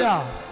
హల్లెలూయా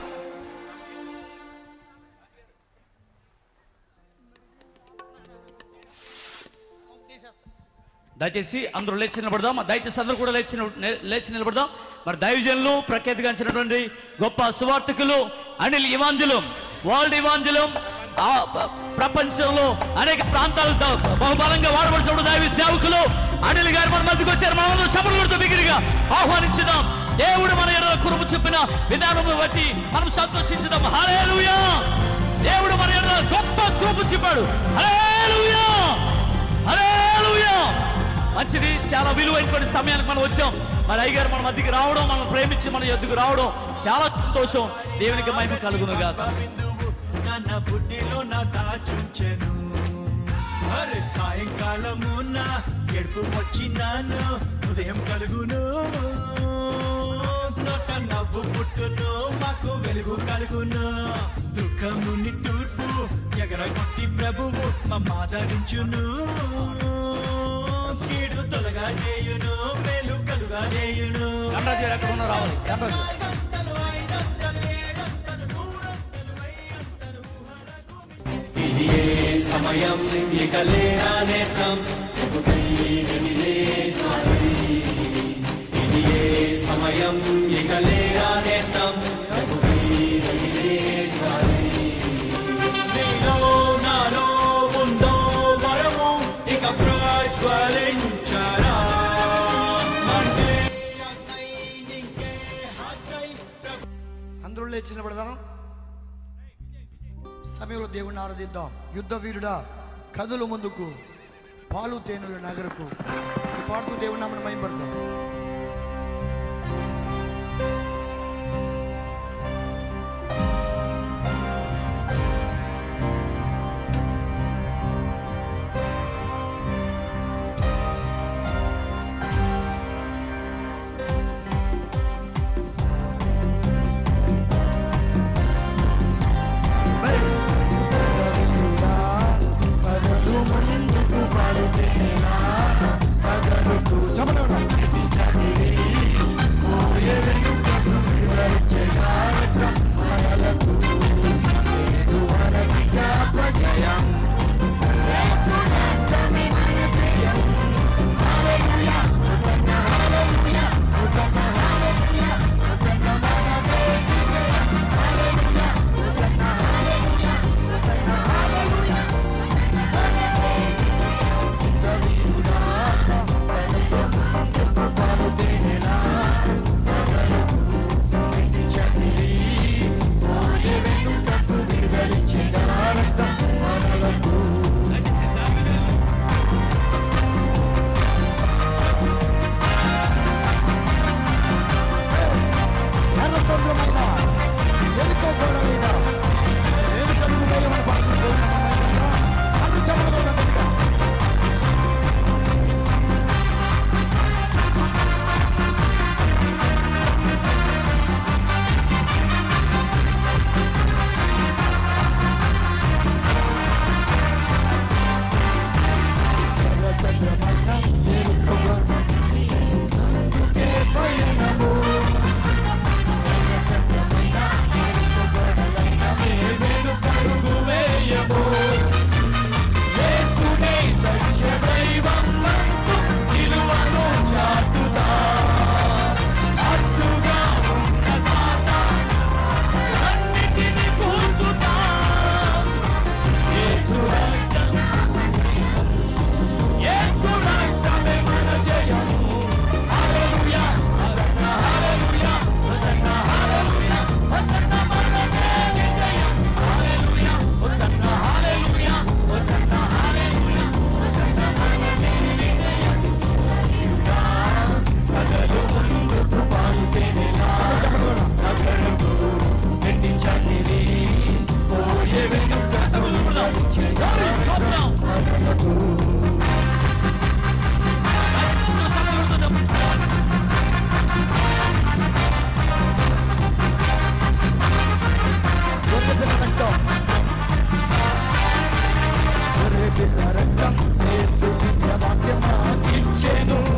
దయచేసి అందరూ లేచి నిలబడదాం దయచేసి అందరూ కూడా లేచి నిల- లేచి నిలబడదాం మరి దైవజనులు ప్రఖ్యాతిగాంచినటువంటి గొప్ప సువార్థికులు అనిల్ ఇవాంజులు వరల్డ్ ఇవాంజులు ఆ ప- ప్రపంచంలో అనేక ప్రాంతాలతో బహుబలంగా వాడబడుతున్న దైవ సేవకులు అనిల్ గారు మన మధ్యకి వచ్చారు మనం చపలు కొడుతూ బిగిరిగా ఆహ్వానించుదాం దేవుడు మన ఎడల కురుపు చెప్పిన విధానం బట్టి మనం సంతోషించుదాం హల్లెలూయా దేవుడు మన ఎడల గొప్ప కృప చెప్పాడు హల్లెలూయా హల్లెలూయా మంచిది చాలా విలువైనటువంటి సమయానికి మనం వచ్చాం మరి అయ్యగారు మన మధ్యకి రావడం మనం ప్రేమించి మన ఎద్దుకు రావడం చాలా సంతోషం దేవునికి మహిమ కలుగును గాక బిందువు నన్న బుడ్డిలో నా దాచుంచెను అరే సాయంకాలము నా ఎడుపు వచ్చినాను ఉదయం కలుగును నోట నవ్వు పుట్టును మాకు వెలుగు కలుగును దుఃఖముని తూర్పు ఎగరగొట్టి ప్రభువు మమ్మాదరించును కీడు తొలగా చేయును మేలు కలుగా చేయును గంటరాజు గారు ఎక్కడ ఉన్నారు రావాలి గంటరాజు ఇది ఏ సమయం ఇక లేరా నేస్తం ఇది ఏ సమయం ఇక లేరా నేస్తం నీలో నాలో ఉందో వరము ఇక ప్రజ్వలించరా మండే అగ్నై నింకే హత్తై ప్రభు అందరూ లేచి నిలబడదాం సమయంలో దేవుణ్ణి ఆరాధిద్దాం యుద్ధ వీరుడా కదులు ముందుకు పాలు తేనుల నగరకు ఈ పాడుతూ దేవుని నామని మైంపడతాం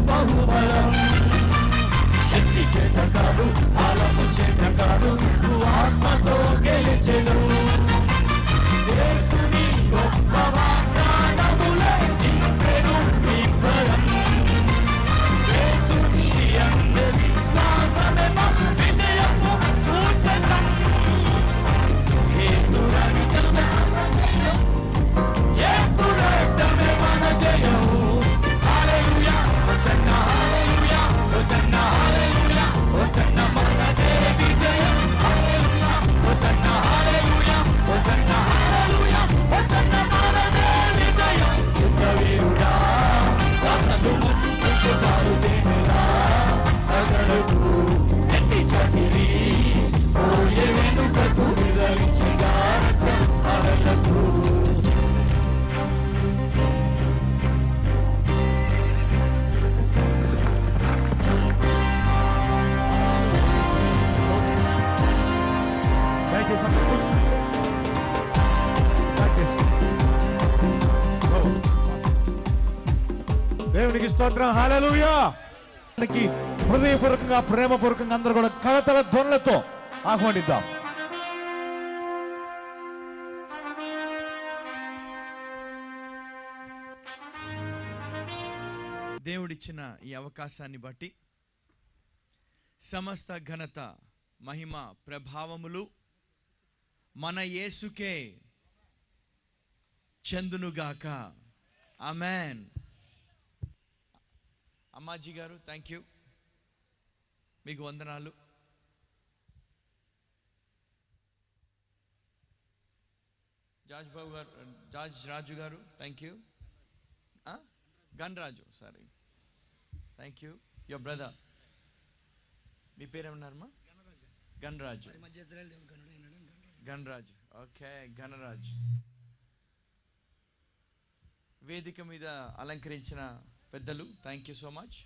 చేత కాదు ఆలము చేత కాదు దేవునికి స్తోత్రం హల్లెలూయా మనకి హృదయపూర్వకంగా ప్రేమపూర్వకంగా అందరూ కూడా కలతల ధ్వనులతో ఆహ్వానిద్దాం దేవుడిచ్చిన ఈ అవకాశాన్ని బట్టి సమస్త ఘనత మహిమ ప్రభావములు మన యేసుకే చెందునుగాక అమెన్ అమ్మాజీ గారు థ్యాంక్ యూ మీకు వందనాలు జార్జ్ బాబు గారు జార్జ్ రాజు గారు thank you Ganraju sorry thank you your brother మీ పేరేమన్నారమ్మా గన్రాజు గన్రాజు ఓకే గణరాజు వేదిక మీద అలంకరించిన పెద్దలు థ్యాంక్ యూ సో మచ్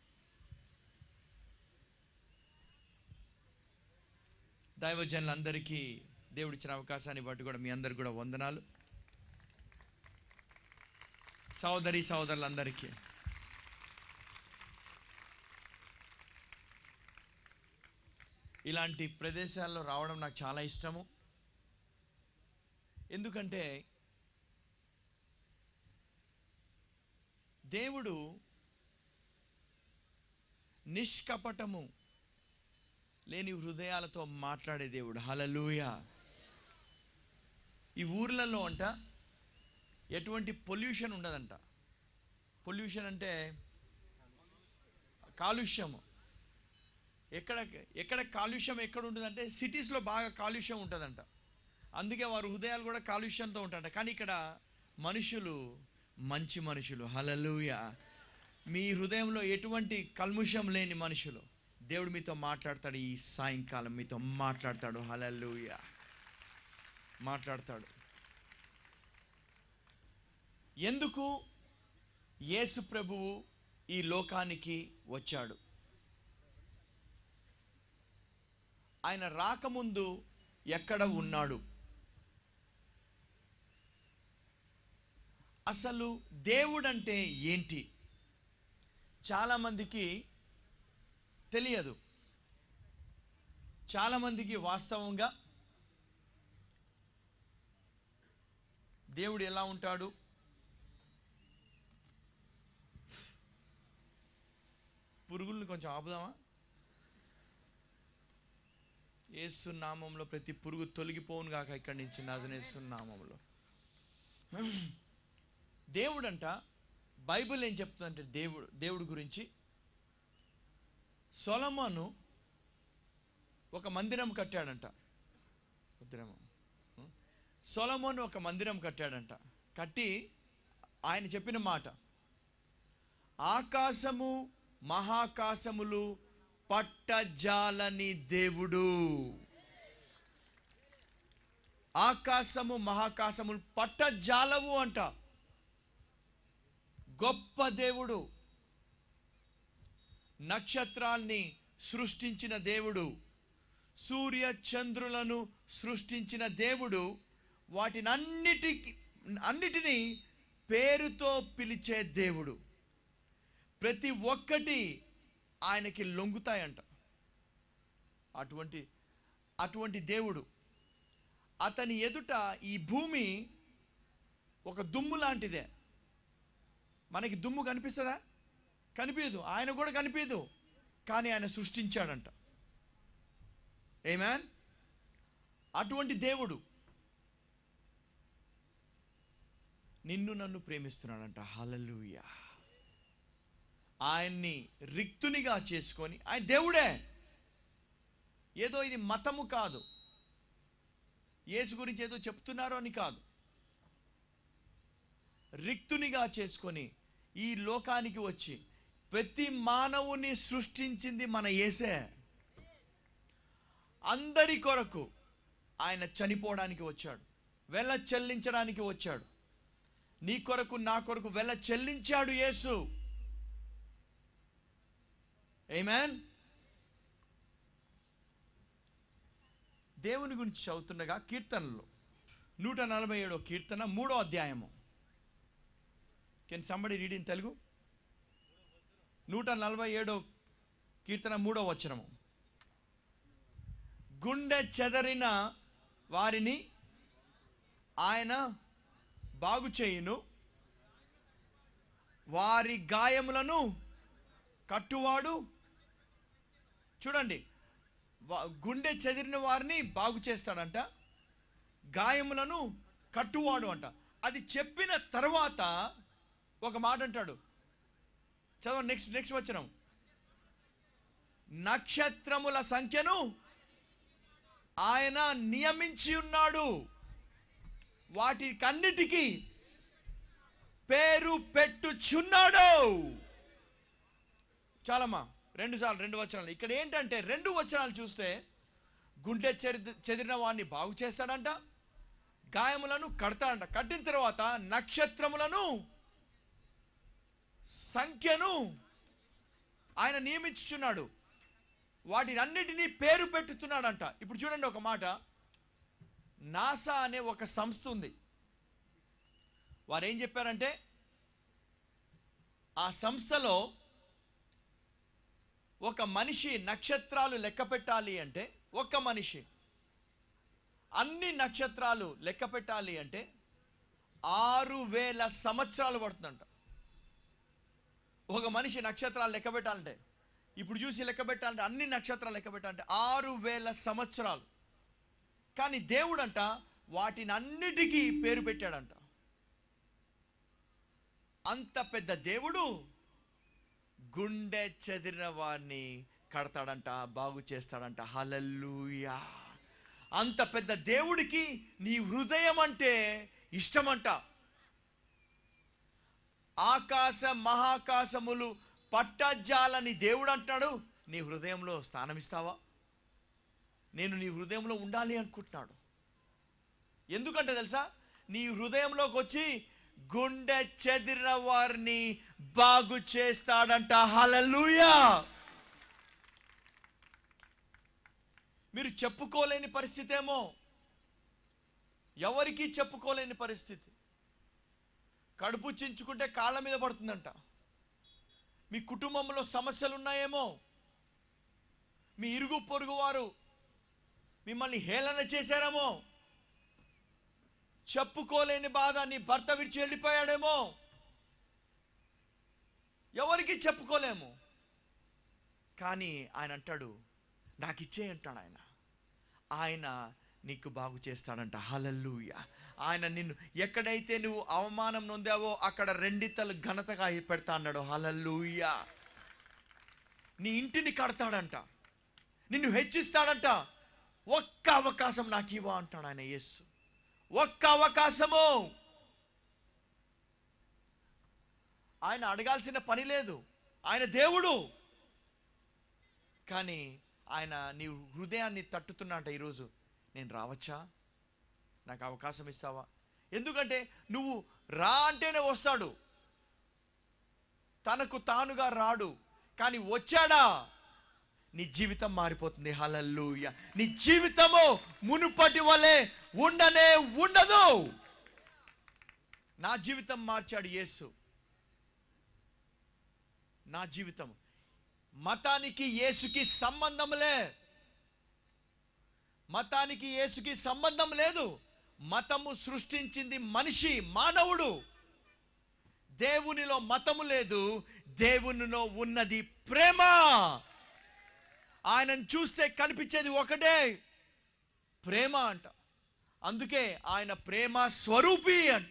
దైవజనులందరికీ దేవుడిచ్చిన అవకాశాన్ని బట్టి కూడా మీ అందరికి కూడా వందనాలు సోదరి సోదరులందరికీ ఇలాంటి ప్రదేశాల్లో రావడం నాకు చాలా ఇష్టము ఎందుకంటే దేవుడు నిష్కపటము లేని హృదయాలతో మాట్లాడే దేవుడు హలలుయ ఈ ఊర్లలో అంట ఎటువంటి పొల్యూషన్ ఉండదంట పొల్యూషన్ అంటే కాలుష్యము ఎక్కడ ఎక్కడ కాలుష్యం ఎక్కడ ఉంటుందంటే సిటీస్లో బాగా కాలుష్యం ఉంటుందంట అందుకే వారి హృదయాలు కూడా కాలుష్యంతో ఉంటాయంట కానీ ఇక్కడ మనుషులు మంచి మనుషులు హలలుయ మీ హృదయంలో ఎటువంటి కల్ముషం లేని మనుషులు దేవుడు మీతో మాట్లాడతాడు ఈ సాయంకాలం మీతో మాట్లాడతాడు హలలుయ మాట్లాడతాడు ఎందుకు యేసు ప్రభువు ఈ లోకానికి వచ్చాడు ఆయన రాకముందు ఎక్కడ ఉన్నాడు అసలు దేవుడంటే ఏంటి చాలామందికి తెలియదు చాలామందికి వాస్తవంగా దేవుడు ఎలా ఉంటాడు పురుగుల్ని కొంచెం ఆపుదామా ఏసు నామంలో ప్రతి పురుగు తొలగిపోవును గాక ఇక్కడి నుంచి నజనేసు నామంలో దేవుడంట బైబిల్ ఏం చెప్తుందంటే దేవుడు దేవుడు గురించి సొలమోను ఒక మందిరం కట్టాడంట మందిరము సొలమోను ఒక మందిరం కట్టాడంట కట్టి ఆయన చెప్పిన మాట ఆకాశము మహాకాశములు పట్టజాలని దేవుడు ఆకాశము మహాకాశములు పట్టజాలవు అంట గొప్ప దేవుడు నక్షత్రాల్ని సృష్టించిన దేవుడు సూర్య చంద్రులను సృష్టించిన దేవుడు వాటిని అన్నిటికి అన్నిటినీ పేరుతో పిలిచే దేవుడు ప్రతి ఒక్కటి ఆయనకి లొంగుతాయంట అటువంటి అటువంటి దేవుడు అతని ఎదుట ఈ భూమి ఒక దుమ్ము లాంటిదే మనకి దుమ్ము కనిపిస్తుందా కనిపించదు ఆయన కూడా కనిపించదు కానీ ఆయన సృష్టించాడంట ఏమాన్ అటువంటి దేవుడు నిన్ను నన్ను ప్రేమిస్తున్నాడంట హలలుయా ఆయన్ని రిక్తునిగా చేసుకొని ఆయన దేవుడే ఏదో ఇది మతము కాదు యేసు గురించి ఏదో చెప్తున్నారో అని కాదు రిక్తునిగా చేసుకొని ఈ లోకానికి వచ్చి ప్రతి మానవుని సృష్టించింది మన యేసే అందరి కొరకు ఆయన చనిపోవడానికి వచ్చాడు వెల చెల్లించడానికి వచ్చాడు నీ కొరకు నా కొరకు వెల చెల్లించాడు యేసు ఏమేన్ దేవుని గురించి చదువుతుండగా కీర్తనలు నూట నలభై ఏడో కీర్తన మూడో అధ్యాయము can somebody read in Telugu నూట నలభై ఏడో కీర్తన మూడో వచనము గుండె చెదరిన వారిని ఆయన బాగు చేయును వారి గాయములను కట్టువాడు చూడండి వా- గుండె చెదిరిన వారిని బాగు చేస్తాడంట గాయములను కట్టువాడు అంట అది చెప్పిన తర్వాత ఒక మాట అంటాడు చదవండి నెక్స్ట్ నెక్స్ట్ వచ్చినాం నక్షత్రముల సంఖ్యను ఆయన నియమించి ఉన్నాడు వాటికన్నిటికీ పేరు పెట్టుచున్నాడు చాలమ్మా రెండు సార్లు రెండు వచనాలు ఇక్కడ ఏంటంటే రెండు వచనాలు చూస్తే గుండె చెరి- చెదిరిన వాడిని బాగు చేస్తాడంట గాయములను కడతాడంట కట్టిన తర్వాత నక్షత్రములను సంఖ్యను ఆయన నియమించుచున్నాడు వాటిని అన్నిటినీ పేరు పెట్టుతున్నాడంట ఇప్పుడు చూడండి ఒక మాట నాసా అనే ఒక సంస్థ ఉంది వారు ఏం చెప్పారంటే ఆ సంస్థలో ఒక మనిషి నక్షత్రాలు లెక్క పెట్టాలి అంటే ఒక మనిషి అన్ని నక్షత్రాలు లెక్క పెట్టాలి అంటే ఆరు వేల సంవత్సరాలు పడుతుందంట ఒక మనిషి నక్షత్రాలు లెక్క పెట్టాలంటే ఇప్పుడు చూసి లెక్క పెట్టాలంటే అన్ని నక్షత్రాలు లెక్క పెట్టాలంటే ఆరు వేల సంవత్సరాలు కానీ దేవుడంట వాటిని అన్నిటికీ పేరు పెట్టాడంట అంత పెద్ద దేవుడు గుండె చెదిరిన వారిని కడతాడంట బాగు చేస్తాడంట హలల్లుయా అంత పెద్ద దేవుడికి నీ హృదయం అంటే ఇష్టమంట ఆకాశ మహాకాశములు పట్టజాలని దేవుడు అంటున్నాడు నీ హృదయంలో స్థానం ఇస్తావా నేను నీ హృదయంలో ఉండాలి అనుకుంటున్నాడు ఎందుకంటే తెలుసా నీ హృదయంలోకి వచ్చి గుండె చెదిరిన వారిని బాగు చేస్తాడంట హలలుయా మీరు చెప్పుకోలేని పరిస్థితి ఏమో ఎవరికీ చెప్పుకోలేని పరిస్థితి కడుపు చించుకుంటే కాళ్ళ మీద పడుతుందంట మీ కుటుంబంలో సమస్యలు ఉన్నాయేమో మీ ఇరుగు పొరుగు వారు మిమ్మల్ని హేళన చేశారేమో చెప్పుకోలేని బాధ నీ భర్త విడిచి వెళ్ళిపోయాడేమో ఎవరికి చెప్పుకోలేము కానీ ఆయన అంటాడు నాకు ఇచ్చే అంటాడు ఆయన ఆయన నీకు బాగు చేస్తాడంట హలల్లుయ ఆయన నిన్ను ఎక్కడైతే నువ్వు అవమానం నొందావో అక్కడ రెండితలు ఘనతగా పెడతా అన్నాడు హలల్లుయ నీ ఇంటిని కడతాడంట నిన్ను హెచ్చిస్తాడంట ఒక్క అవకాశం నాకు ఇవ్వ అంటాడు ఆయన యేసు ఒక్క అవకాశము ఆయన అడగాల్సిన పని లేదు ఆయన దేవుడు కానీ ఆయన నీ హృదయాన్ని తట్టుతున్నట్ట ఈరోజు నేను రావచ్చా నాకు అవకాశం ఇస్తావా ఎందుకంటే నువ్వు రా అంటేనే వస్తాడు తనకు తానుగా రాడు కానీ వచ్చాడా నీ జీవితం మారిపోతుంది హలల్లుయ నీ జీవితము మునుపటి వలె ఉండనే ఉండదు నా జీవితం మార్చాడు యేసు నా జీవితం మతానికి యేసుకి సంబంధంలే మతానికి యేసుకి సంబంధం లేదు మతము సృష్టించింది మనిషి మానవుడు దేవునిలో మతము లేదు దేవునిలో ఉన్నది ప్రేమ ఆయనను చూస్తే కనిపించేది ఒకటే ప్రేమ అంట అందుకే ఆయన ప్రేమ స్వరూపి అంట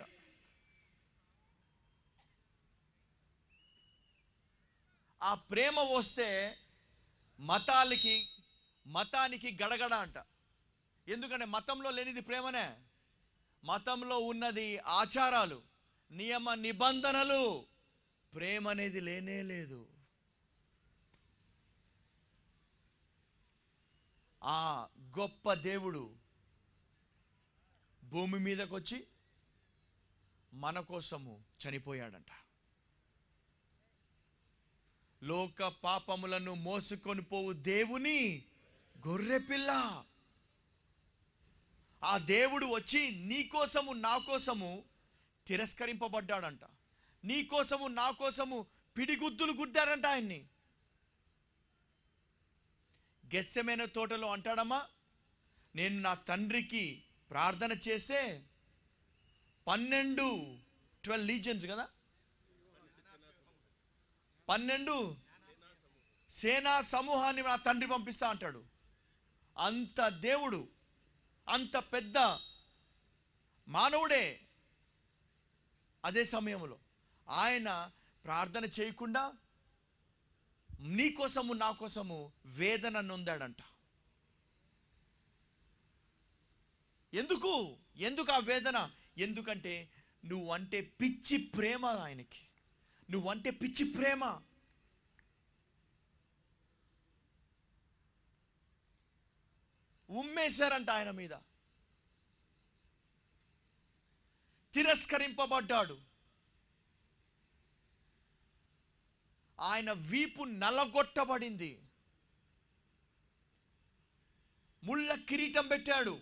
ఆ ప్రేమ వస్తే మతాలకి మతానికి గడగడ అంట ఎందుకంటే మతంలో లేనిది ప్రేమనే మతంలో ఉన్నది ఆచారాలు నియమ నిబంధనలు ప్రేమ అనేది లేనే లేదు ఆ గొప్ప దేవుడు భూమి మీదకి వచ్చి మన కోసము చనిపోయాడంట లోక పాపములను మోసుకొని పోవు దేవుని గొర్రెపిల్ల ఆ దేవుడు వచ్చి నీ కోసము నా కోసము తిరస్కరింపబడ్డాడంట నీ కోసము నా కోసము పిడిగుద్దులు గుద్దారంట ఆయన్ని గెస్సెమైన తోటలో అంటాడమ్మా నేను నా తండ్రికి ప్రార్థన చేస్తే పన్నెండు ట్వెల్వ్ లీజన్స్ కదా పన్నెండు సేనా సమూహాన్ని నా తండ్రి పంపిస్తా అంటాడు అంత దేవుడు అంత పెద్ద మానవుడే అదే సమయంలో ఆయన ప్రార్థన చేయకుండా నీ కోసము నా కోసము వేదన నొందాడంట ఎందుకు ఎందుకు ఆ వేదన ఎందుకంటే నువ్వంటే పిచ్చి ప్రేమ ఆయనకి నువ్వంటే పిచ్చి ప్రేమ ఉమ్మేశారంట ఆయన మీద తిరస్కరింపబడ్డాడు ఆయన వీపు నలగొట్టబడింది ముళ్ళ కిరీటం పెట్టాడు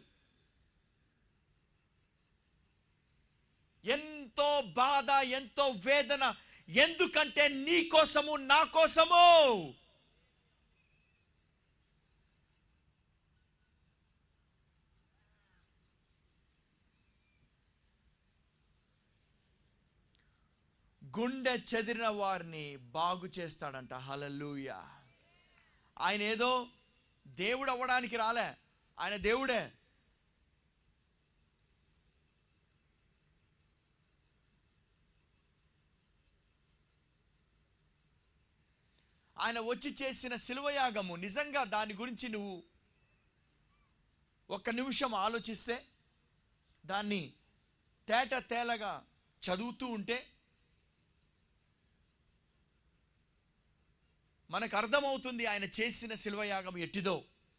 ఎంతో బాధ ఎంతో వేదన ఎందుకంటే నీ కోసము నా కోసము గుండె చెదిరిన వారిని బాగు చేస్తాడంట హలలుయ ఆయన ఏదో దేవుడు అవ్వడానికి రాలే ఆయన దేవుడే ఆయన వచ్చి చేసిన శిలువయాగము నిజంగా దాని గురించి నువ్వు ఒక్క నిమిషం ఆలోచిస్తే దాన్ని తేట తేలగా చదువుతూ ఉంటే మనకు అర్థమవుతుంది ఆయన చేసిన శిల్వయాగం ఎట్టిదో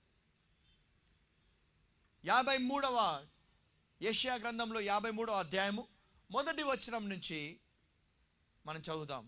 యాభై మూడవ ఏషియా గ్రంథంలో యాభై మూడవ అధ్యాయము మొదటి వచనం నుంచి మనం చదువుదాం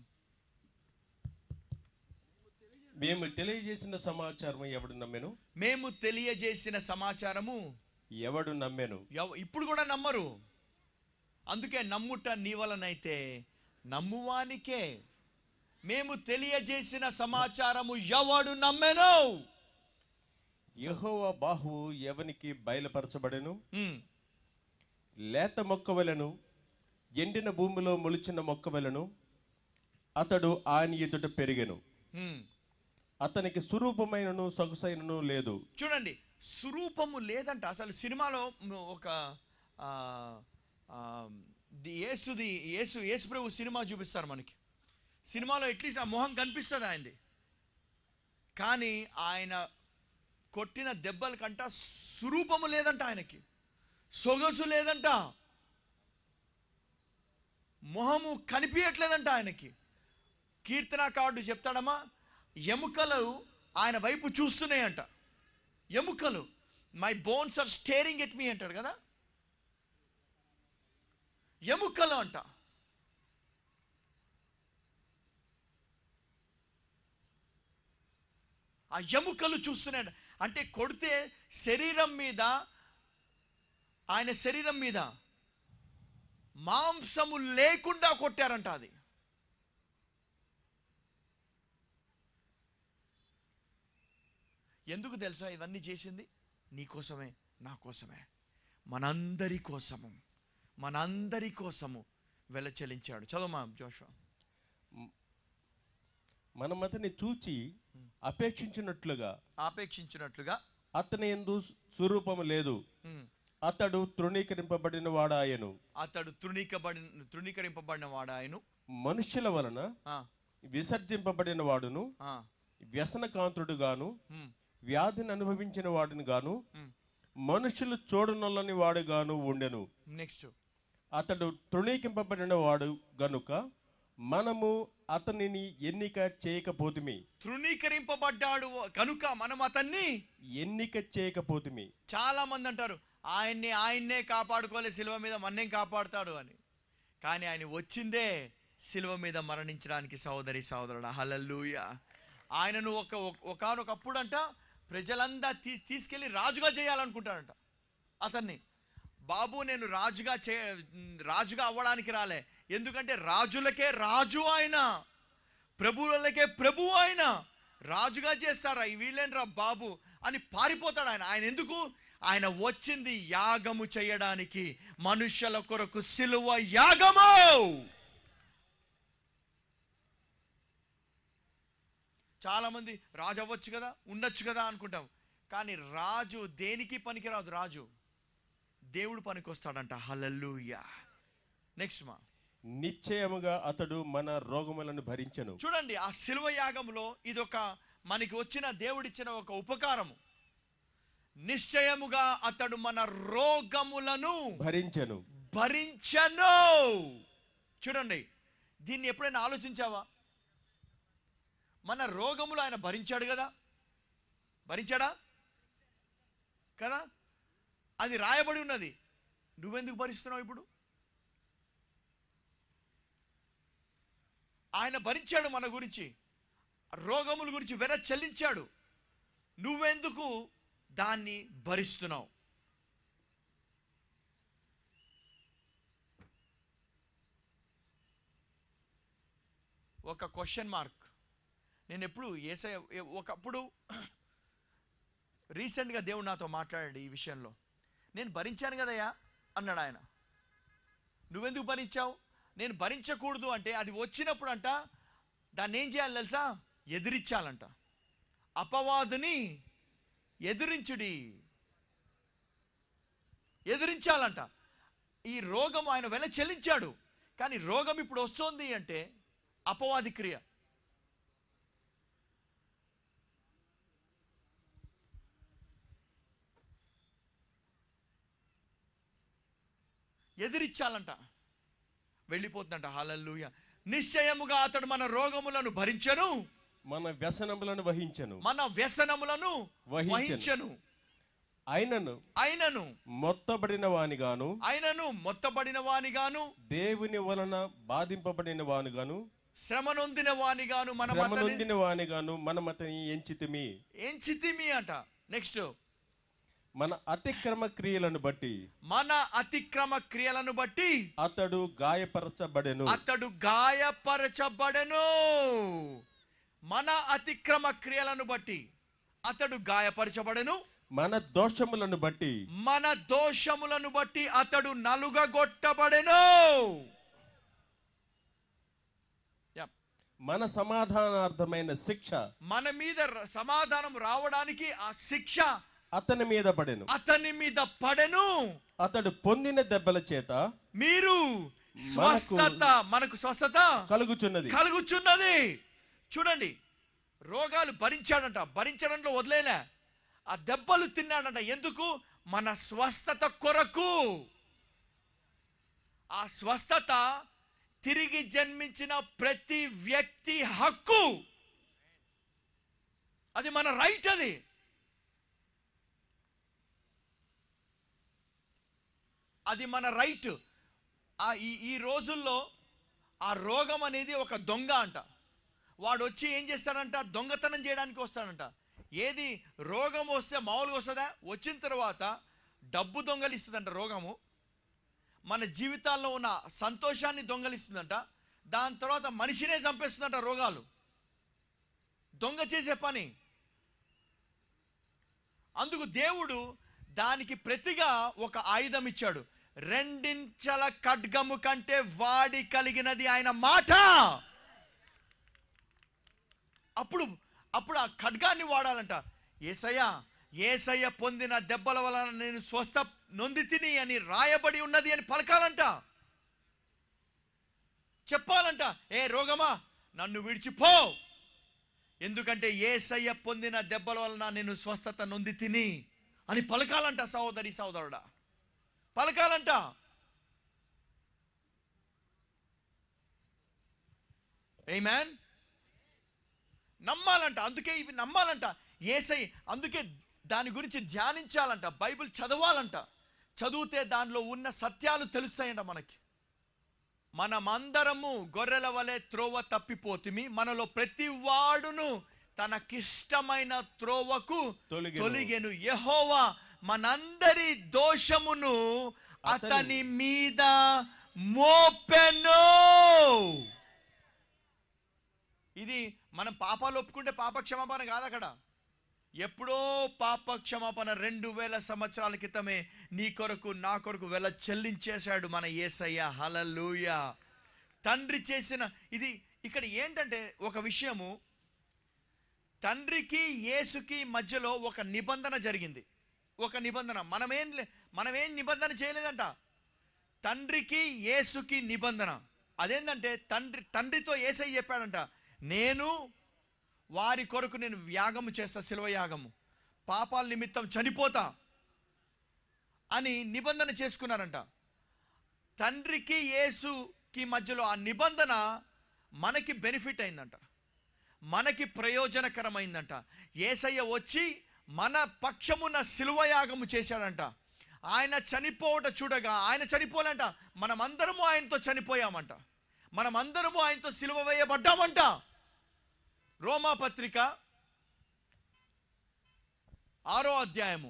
మేము తెలియజేసిన సమాచారం ఎవడు నమ్మెను మేము తెలియజేసిన సమాచారము ఎవడు నమ్మెను ఎవ- ఇప్పుడు కూడా నమ్మరు అందుకే నమ్ముట నీ వలనైతే నమ్మువానికే మేము తెలియజేసిన సమాచారము ఎవడు నమ్మెను యెహోవా బాహువు ఎవనికి బయలుపరచబడెను ఉమ్, లేత మొక్కవలను ఎండిన భూమిలో మొలిచిన మొక్కవలను అతడు ఆయన ఎదుట పెరిగెను ఉమ్. అతనికి స్వరూపమైనను సొగసైనను లేదు చూడండి స్వరూపము లేదంట అసలు సినిమాలో ఒక ఆ, ఆ, the- యేసుది Yesu Yesu Prabhu cinema చూపిస్తారు మనకి సినిమాలో అట్లీస్ట్ ఆ మొహం కనిపిస్తుంది ఆయనది కానీ ఆయన కొట్టిన దెబ్బల కంట స్వరూపము లేదంట ఆయనకి సొగసు లేదంట మొహము కనిపించట్లేదంట ఆయనకి కీర్తనాకారుడు చెప్తాడమ్మా ఎముకలు ఆయన వైపు చూస్తున్నాయంట ఎముకలు my bones are staring at me అంటాడు కదా ఎముకలు అంట ఆ ఎముకలు చూస్తున్నాడు అంటే కొడితే శరీరం మీద ఆయన శరీరం మీద మాంసము లేకుండా కొట్టారంట అది ఎందుకు తెలుసా ఇవన్నీ చేసింది నీ కోసమే నా కోసమే మనందరి కోసము మనందరి కోసము వెల చెల్లించాడు చదవమా జోషువా మనం అతన్ని చూచి అపేక్షించినట్లుగా ఆపేక్షించినట్లుగా అతని ఎందు స్వరూపము లేదు ఉమ్, అతడు తృణీకరింపబడిన వాడాయను అతడు తృణీకబడిన తృణీకరింపబడిన వాడాయను మనుష్యుల వలన ఆ, విసర్జింపబడిన వాడును ఆ, వ్యసనకాంతుడు గాను ఉమ్, వ్యాధిని అనుభవించిన వాడిని గాను ఉమ్. మనుషులు చూడనొల్లని వాడు గాను ఉండెను నెక్స్ట్ అతడు తృణీకింపబడిన వాడు గనుక మనము అతనిని ఎన్నిక చేయకపోతుమి తృణీకరింపబడ్డాడు కనుక మనం అతన్ని ఎన్నిక చేయకపోతుమి చాలా మంది అంటారు ఆయన్ని ఆయన్నే కాపాడుకోలే సిలువ మీద మన్నేం కాపాడుతాడు అని కానీ ఆయన వచ్చిందే సిలువ మీద మరణించడానికి సహోదరి సహోదరుడు హలల్లుయ ఆయనను ఒక ఒకనొకప్పుడు అంట ప్రజలంతా తీ తీసుకెళ్ళి రాజుగా చేయాలనుకుంటాడంట అతన్ని బాబు నేను రాజుగా చే రాజుగా అవ్వడానికి రాలే ఎందుకంటే రాజులకే రాజు ఆయన ప్రభువులకే ప్రభు ఆయన రాజుగా చేస్తారా ఈ వీళ్ళేంట్రా బాబు అని పారిపోతాడు ఆయన ఆయన ఎందుకు ఆయన వచ్చింది యాగము చేయడానికి మనుష్యుల కొరకు సిలువ యాగము చాలామంది రాజు అవ్వచ్చు కదా ఉండొచ్చు కదా అనుకుంటాం కానీ రాజు దేనికి పనికిరాదు రాజు దేవుడు పనికొస్తాడంట హల్లెలూయా నెక్స్ట్ మా నిశ్చయముగా అతడు మన రోగములను భరించెను చూడండి ఆ శిల్వ యాగంలో ఇదొక మనకి వచ్చిన దేవుడిచ్చిన ఒక ఉపకారము నిశ్చయముగా అతడు మన రోగములను భరించెను భరించను చూడండి దీన్ని ఎప్పుడైనా ఆలోచించావా మన రోగములు ఆయన భరించాడు కదా భరించాడా కదా అది రాయబడి ఉన్నది నువ్వెందుకు భరిస్తున్నావు ఇప్పుడు ఆయన భరించాడు మన గురించి రోగముల గురించి వెన చెల్లించాడు నువ్వెందుకు దాన్ని భరిస్తున్నావు ఒక క్వశ్చన్ మార్క్ నేను ఎప్పుడు ఏసై ఒకప్పుడు రీసెంట్గా దేవుడు నాతో మాట్లాడాడు ఈ విషయంలో నేను భరించాను కదయ్యా అన్నాడు ఆయన నువ్వెందుకు భరించావు నేను భరించకూడదు అంటే అది వచ్చినప్పుడు అంట దాన్ని ఏం చేయాలి తెలుసా ఎదిరించాలంట అపవాదుని ఎదిరించుడి ఎదిరించాలంట ఈ రోగం ఆయన వెల చెల్లించాడు కానీ రోగం ఇప్పుడు వస్తుంది అంటే అపవాది క్రియ ఎదిరించాలంట వెళ్ళిపోతుందంట హాలల్లుయ నిశ్చయముగా అతడు మన రోగములను భరించను మన వ్యసనములను వహించెను మన వ్యసనములను వహించెను. వహించను అయినను అయినను మొత్తబడిన వానిగాను అయినను మొత్తబడిన వానిగాను దేవుని వలన బాధింపబడిన వానిగాను శ్రమ నొందిన వానిగాను మనం శ్రమ అతని నొందిన వానిగాను మనం అతని ఎంచితిమి ఎంచితిమి అంట నెక్స్ట్ మన అతిక్రమ క్రియలను బట్టి మన అతిక్రమ క్రియలను బట్టి అతడు గాయపరచబడెను అతడు గాయపరచబడెను మన అతిక్రమ క్రియలను బట్టి అతడు గాయపరచబడెను మన దోషములను బట్టి మన దోషములను బట్టి అతడు నలుగగొట్టబడెను Yep. మన సమాధానార్థమైన శిక్ష మన మీద ర- సమాధానం రావడానికి ఆ శిక్ష అతని మీద పడెను అతని మీద పడెను అతడు పొందిన దెబ్బల చేత మీరు స్వస్థత మనకు స్వస్థత కలుగుచున్నది కలుగుచున్నది చూడండి రోగాలు భరించాడంట భరించడంలో వదిలేలే ఆ దెబ్బలు తిన్నాడంట ఎందుకు మన స్వస్థత కొరకు ఆ స్వస్థత తిరిగి జన్మించిన ప్రతి వ్యక్తి హక్కు అది మన రైట్ అది అది మన రైట్ ఆ ఈ ఈ రోజుల్లో ఆ రోగం అనేది ఒక దొంగ అంట వాడు వచ్చి ఏం చేస్తాడంట దొంగతనం చేయడానికి వస్తాడంట ఏది రోగం వస్తే మామూలుగా వస్తుందా వచ్చిన తర్వాత డబ్బు దొంగలిస్తుందంట రోగము మన జీవితాల్లో ఉన్న సంతోషాన్ని దొంగలిస్తుందంట దాని తర్వాత మనిషినే చంపేస్తుందంట రోగాలు దొంగ చేసే పని అందుకు దేవుడు దానికి ప్రతిగా ఒక ఆయుధం ఇచ్చాడు రెండించల ఖడ్గము కంటే వాడి కలిగినది ఆయన మాట అప్పుడు అప్పుడు ఆ ఖడ్గాన్ని వాడాలంట ఏసయ్య ఏసయ్య పొందిన దెబ్బల వలన నేను స్వస్థ నొంది తిని అని రాయబడి ఉన్నది అని పలకాలంట చెప్పాలంట ఏ రోగమా నన్ను విడిచిపో ఎందుకంటే ఏసయ్య పొందిన దెబ్బల వలన నేను స్వస్థత నొంది తిని అని పలకాలంట సహోదరి సహోదరుడా పలకాలంట మ్యాన్ నమ్మాలంట అందుకే ఇవి నమ్మాలంట ఏసై అందుకే దాని గురించి ధ్యానించాలంట బైబిల్ చదవాలంట చదివితే దానిలో ఉన్న సత్యాలు తెలుస్తాయంట మనకి మనమందరము గొర్రెల వలె త్రోవ తప్పిపోతిమి మనలో ప్రతి వాడును తనకిష్టమైన త్రోవకు తొలగెను. తొలిగెను యెహోవా మనందరి దోషమును అతని- అతని మీద మోపెను ఇది మనం పాపాలు ఒప్పుకుంటే పాప క్షమాపణ కాదు అక్కడ ఎప్పుడో పాప క్షమాపణ రెండు వేల సంవత్సరాల క్రితమే నీ కొరకు నా కొరకు వెల చెల్లించేశాడు మన యేసయ్య హలలుయ తండ్రి చేసిన ఇది ఇక్కడ ఏంటంటే ఒక విషయము తండ్రికి యేసుకి మధ్యలో ఒక నిబంధన జరిగింది ఒక నిబంధన మనమేం లే- మనమేం నిబంధన చేయలేదంట తండ్రికి యేసుకి నిబంధన అదేంటంటే తండ్రి తండ్రితో ఏసై చెప్పాడంట నేను వారి కొరకు నేను యాగము చేస్తా శిల్వ యాగము పాపాల నిమిత్తం చనిపోతా అని నిబంధన చేసుకున్నారంట తండ్రికి యేసుకి మధ్యలో ఆ నిబంధన మనకి బెనిఫిట్ అయిందంట మనకి ప్రయోజనకరమైందంట ఏసయ్య వచ్చి మన పక్షమున శిలువయాగము చేశాడంట ఆయన చనిపోవట చూడగా ఆయన చనిపోలేంట మనమందరము ఆయనతో చనిపోయామంట మనమందరము ఆయనతో సిలువ వేయబడ్డామంట రోమా పత్రిక ఆరో అధ్యాయము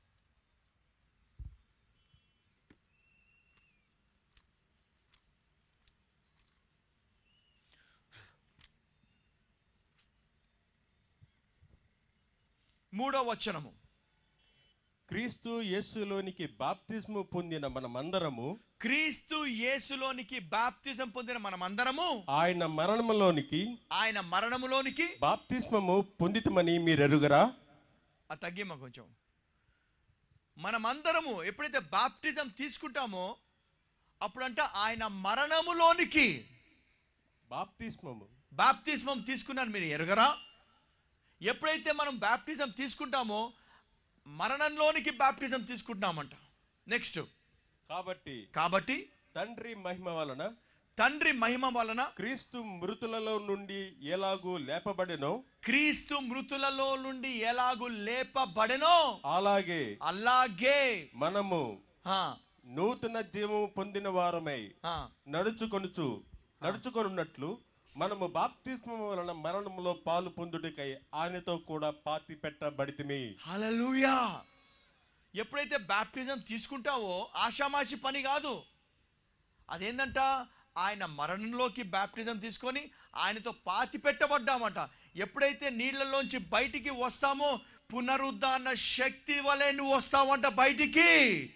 మూడో వచనము క్రీస్తు యేసులోనికి బాప్తిస్ము పొందిన మనమందరము క్రీస్తు యేసులోనికి బాప్తిజం పొందిన మనమందరము ఆయన మరణములోనికి ఆయన మరణములోనికి బాప్తిస్మము పొందితమని మీరెరుగరా ఆ తగ్గిమ్మ కొంచెం మనమందరము ఎప్పుడైతే బాప్టిజం తీసుకుంటామో అప్పుడంట ఆయన మరణములోనికి బాప్తిస్మము బాప్తిజం తీసుకున్నాను మీరు ఎరగరా ఎప్పుడైతే మనం బాప్టిజం తీసుకుంటామో మరణంలోనికి బాప్టిజం తీసుకుంటున్నామంట నెక్స్ట్ కాబట్టి కాబట్టి తండ్రి మహిమ వలన తండ్రి మహిమ వలన క్రీస్తు మృతులలో నుండి ఎలాగూ లేపబడెనో క్రీస్తు మృతులలో నుండి ఎలాగు లేపబడెనో అలాగే అలాగే మనము ఆ, నూతన జీవము పొందిన వారమై ఆ, నడుచుకొనుచు నడుచుకొనున్నట్లు మనము బాప్తిస్మము వలన మరణములో పాలు పొందుటకై ఆయనతో కూడా పాతి పెట్టబడితిమి హల్లెలూయా ఎప్పుడైతే బ్యాప్టిజం తీసుకుంటావో ఆషామాషి పని కాదు అదేంటంట ఆయన మరణంలోకి బ్యాప్టిజం తీసుకొని ఆయనతో పాతి పెట్టబడ్డామంట ఎప్పుడైతే నీళ్ళలోంచి బయటికి వస్తామో పునరుద్ధాన శక్తి వలె నువ్వు వస్తావంట బయటికి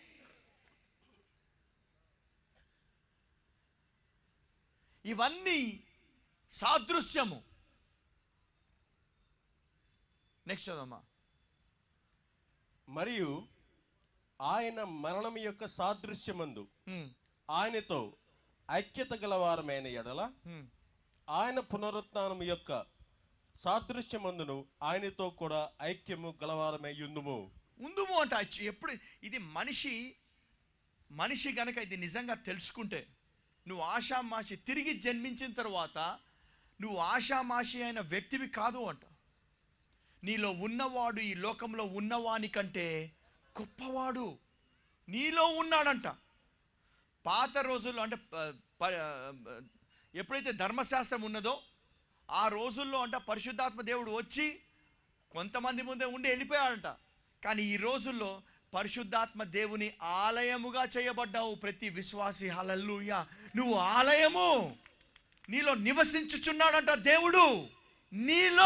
ఇవన్నీ సాదృశ్యము నెక్స్ట్ చదమ్మా మరియు ఆయన మరణం యొక్క సాదృశ్యమందు హ్మ్, ఆయనతో ఐక్యత గలవారమైన ఎడల హ్మ్. ఆయన పునరుత్నం యొక్క సాదృశ్యమందును ఆయనతో కూడా ఐక్యము గలవారమై యుందుము ఉందుము అంట అచ్చ- ఎప్పుడు ఇది మనిషి మనిషి గనక ఇది నిజంగా తెలుసుకుంటే నువ్వు ఆషామాషి తిరిగి జన్మించిన తర్వాత నువ్వు ఆషామాషి అయిన వ్యక్తివి కాదు అంట నీలో ఉన్నవాడు ఈ లోకంలో ఉన్నవాని కంటే గొప్పవాడు నీలో ఉన్నాడంట పాత రోజుల్లో అంటే ప- ప- ఎప్పుడైతే ధర్మశాస్త్రం ఉన్నదో ఆ రోజుల్లో అంట పరిశుద్ధాత్మ దేవుడు వచ్చి కొంతమంది ముందే ఉండి వెళ్ళిపోయాడంట కానీ ఈ రోజుల్లో పరిశుద్ధాత్మ దేవుని ఆలయముగా చేయబడ్డావు ప్రతి విశ్వాసి హలల్లుయ నువ్వు ఆలయము నీలో నివసించుచున్నాడంట దేవుడు నీలో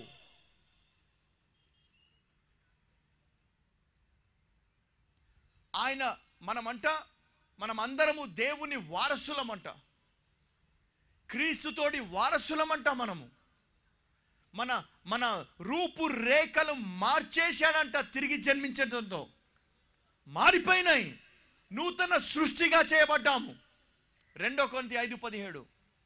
ఆయన మనమంట మనమందరము దేవుని వారసులమంట క్రీస్తుతోటి వారసులమంట మనము మన మన రూపురేఖలు మార్చేశాడంట తిరిగి జన్మించడంతో మారిపోయినాయి నూతన సృష్టిగా చేయబడ్డాము రెండో కొరింథీ ఐదు పదిహేడు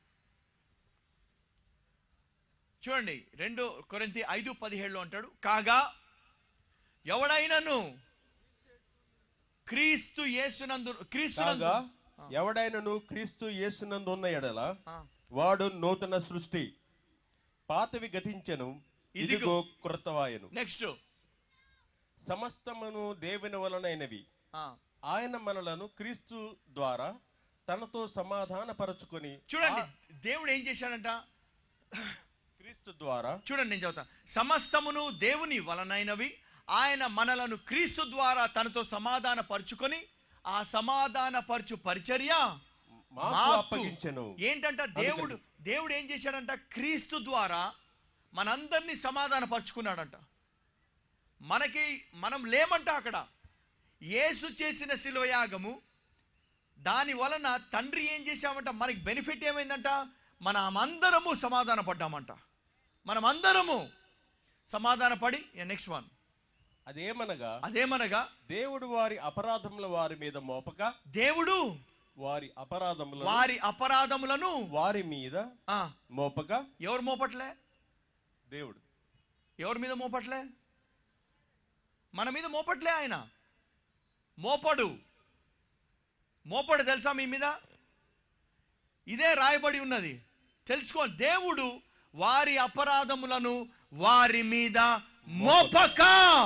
చూడండి రెండో కొరింథీ ఐదు పదిహేడులో అంటాడు కాగా ఎవడైనను క్రీస్తు యేసునందు క్రీస్తునందు కాగా ఎవడైనను క్రీస్తు యేసునందు ఉన్న ఎడల ఆ. వాడు నూతన సృష్టి పాతవి గతించెను ఇదిగో. ఇదిగో కృతవాయను నెక్స్ట్ సమస్తమును దేవుని వలనైనవి ఆ. ఆయన మనలను క్రీస్తు ద్వారా తనతో సమాధానపరచుకొని చూడండి ఆ దేవుడు ఏం చేశాడంట క్రీస్తు ద్వారా చూడండి నేను చదువుతా సమస్తమును దేవుని వలనైనవి ఆయన మనలను క్రీస్తు ద్వారా తనతో సమాధాన పరుచుకొని ఆ సమాధాన పరచు పరిచర్య మాకు మాకు అప్పగించెను ఏంటంట దేవుడు దేవుడు ఏం చేశాడంట క్రీస్తు ద్వారా మనందరినీ సమాధానపరుచుకున్నాడంట మనకి మనం లేమంట అక్కడ యేసు చేసిన శిలువ యాగము దాని వలన తండ్రి ఏం చేశామంట మనకి బెనిఫిట్ ఏమైందంట మనం అందరము సమాధాన పడ్డామంట మనం అందరము సమాధానపడి నెక్స్ట్ వన్ అదేమనగా అదేమనగా దేవుడు వారి అపరాధముల వారి మీద మోపక దేవుడు వారి అపరాధములను వారి అపరాధములను వారి మీద ఆ, మోపక ఎవరు మోపట్లే దేవుడు ఎవరి మీద మోపట్లే మన మీద మోపట్లే ఆయన మోపడు మోపడు తెలుసా మీ మీద ఇదే రాయబడి ఉన్నది తెలుసుకో దేవుడు వారి అపరాధములను వారి మీద మోపక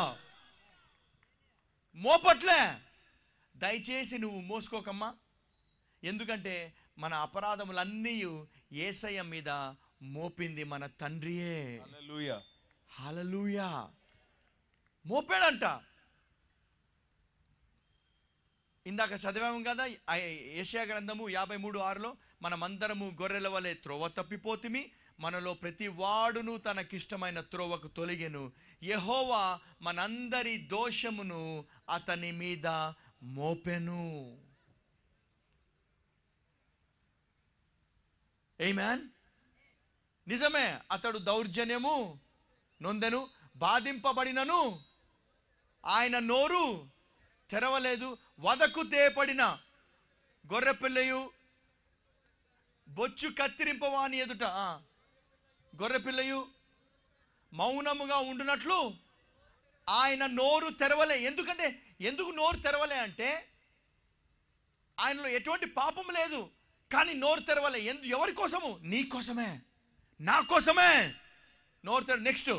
మోపట్లే దయచేసి నువ్వు మోసుకోకమ్మా ఎందుకంటే మన అపరాధములన్నీ ఏసయ్య మీద మోపింది మన తండ్రియే హల్లెలూయా హలలుయా మోపాడంట ఇందాక చదివాము కదా ఏషియా గ్రంథము యాభై మూడు ఆరులో మనమందరము గొర్రెల వలె త్రోవ తప్పిపోతిమి మనలో ప్రతి వాడును తనకిష్టమైన త్రోవకు తొలగెను యెహోవా మనందరి దోషమును అతని మీద మోపెను ఏమాన్ నిజమే అతడు దౌర్జన్యము నొందెను బాధింపబడినను ఆయన నోరు తెరవలేదు వదకు తేపడిన గొర్రెపిల్లయు బొచ్చు కత్తిరింపవాని ఎదుట ఆ, గొర్రెపిల్లయు మౌనముగా ఉండునట్లు ఆయన నోరు తెరవలే ఎందుకంటే ఎందుకు నోరు తెరవలే అంటే ఆయనలో ఎటువంటి పాపం లేదు కానీ నోరు తెరవలే ఎందు ఎవరి కోసము నీ కోసమే నా కోసమే నోరు తెర నెక్స్ట్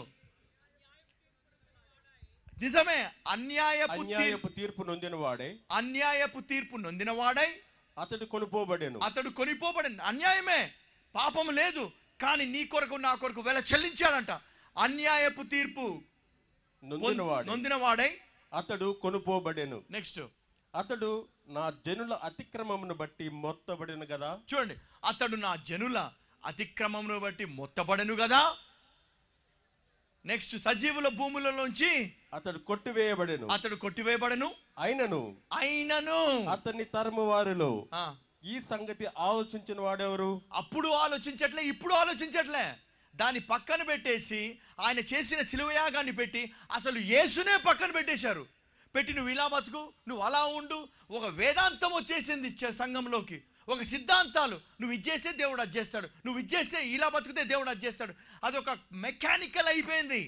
నిజమే అన్యాయపు తీర్పు అన్యాయపు తీర్పు నొందిన వాడే అన్యాయపు తీర్పు నొందినవాడై అతడు కొనుపోబడెను అతడు కొనిపోబడి అన్యాయమే పాపము లేదు కానీ నీ కొరకు నా కొరకు వెల చెల్లించాడంట అన్యాయపు తీర్పు నొందిన వాడే నొందినవాడై అతడు కొనుపోబడెను నెక్స్ట్ అతడు నా జనుల అతిక్రమమును బట్టి మొత్తబడిన కదా చూడండి అతడు నా జనుల అతిక్రమమును బట్టి మొత్తబడెను కదా నెక్స్ట్ సజీవుల భూములలోంచి అతడు కొట్టివేయబడెను అతడు కొట్టివేయబడెను అయినను అయినను అతన్ని తరము వారిలో ఆ, ఈ సంగతి ఆలోచించిన వాడెవరు అప్పుడు ఆలోచించట్లే ఇప్పుడు ఆలోచించట్లే దాన్ని పక్కన పెట్టేసి ఆయన చేసిన శిలువయాగాన్ని పెట్టి అసలు యేసునే పక్కన పెట్టేశారు పెట్టి నువ్వు ఇలా బతుకు నువ్వు అలా ఉండు ఒక వేదాంతం వచ్చేసింది చ- సంఘంలోకి ఒక సిద్ధాంతాలు నువ్వు ఇచ్చేస్తే దేవుడు అది చేస్తాడు నువ్వు ఇచ్చేస్తే ఇలా బతుకుతే దేవుడు అది చేస్తాడు అదొక మెకానికల్ అయిపోయింది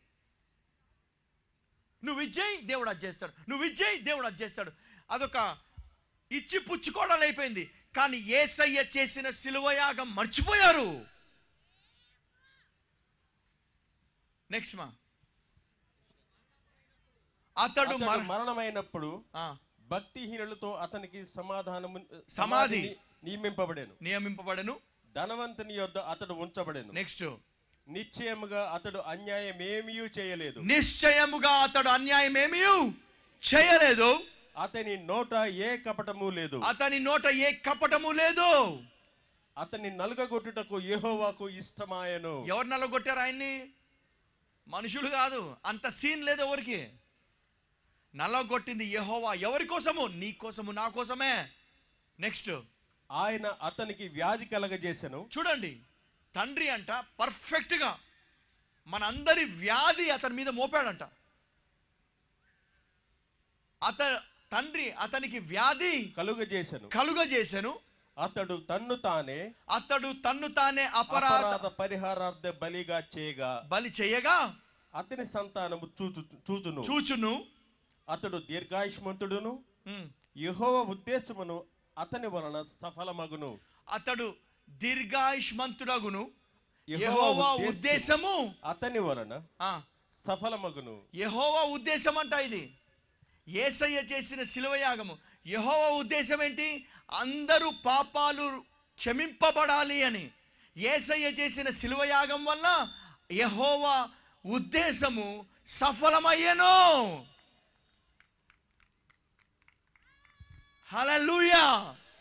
నువ్వు ఇచ్చేయి దేవుడు అది చేస్తాడు నువ్వు ఇచ్చేయి దేవుడు అది చేస్తాడు అదొక ఇచ్చి పుచ్చుకోవడం అయిపోయింది కానీ ఏసయ్య చేసిన శిలువయాగం మర్చిపోయారు నెక్స్ట్ మా అతడు అతడు మర- మరణమైనప్పుడు ఆ, భక్తిహీనులతో అతనికి సమాధానము సమాధి. నియమింపబడెను నియమింపబడను ధనవంతుని యొద్ద అతడు ఉంచబడెను నెక్స్ట్ నిశ్చయముగా అతడు అన్యాయమేమీ చేయలేదు నిశ్చయముగా అతడు అన్యాయం ఏమీ చేయలేదు అతని నోట ఏ కపటము లేదు అతని నోట ఏ కపటము లేదు అతని నలుగగొట్టుటకు యెహోవాకు ఇష్టమాయను ఎవరు నల్లగొట్టారు ఆయన్ని మనుషులు కాదు అంత సీన్ లేదు ఎవరికి నల్లగొట్టింది యెహోవా ఎవరి కోసము నీ కోసము నా కోసమే నెక్స్ట్ ఆయన అతనికి వ్యాధి కలగజేసెను చూడండి తండ్రి అంట పర్ఫెక్ట్గా మనందరి వ్యాధి అతని మీద మోపాడంట అత తండ్రి అతనికి వ్యాధి కలుగజేసెను కలుగజేసెను అతడు తన్ను తానే అతడు తన్ను తానే అపరాధ అపరాధ పరిహారార్థ బలిగా చేయగా బలి చేయగా అతని సంతానము చూచు చూచును చూచును అతడు దీర్ఘాయుష్మంతుడును ఉమ్, యెహోవ ఉద్దేశమును అతని వలన సఫలమగును అతడు దీర్ఘాయుష్మంతుడగును యెహోవా యెహోవా ఉద్దేశము- ఉద్దేశము అతని వలన ఆ, సఫలమగును యెహోవా ఉద్దేశం అంట ఇది ఏసయ్య చేసిన శిలువయాగము యెహోవా ఉద్దేశం ఏంటి అందరూ పాపాలు క్షమింపబడాలి అని ఏసయ్య చేసిన శిలువయాగం వల్ల యెహోవా ఉద్దేశము సఫలమయ్యను హల్లెలూయా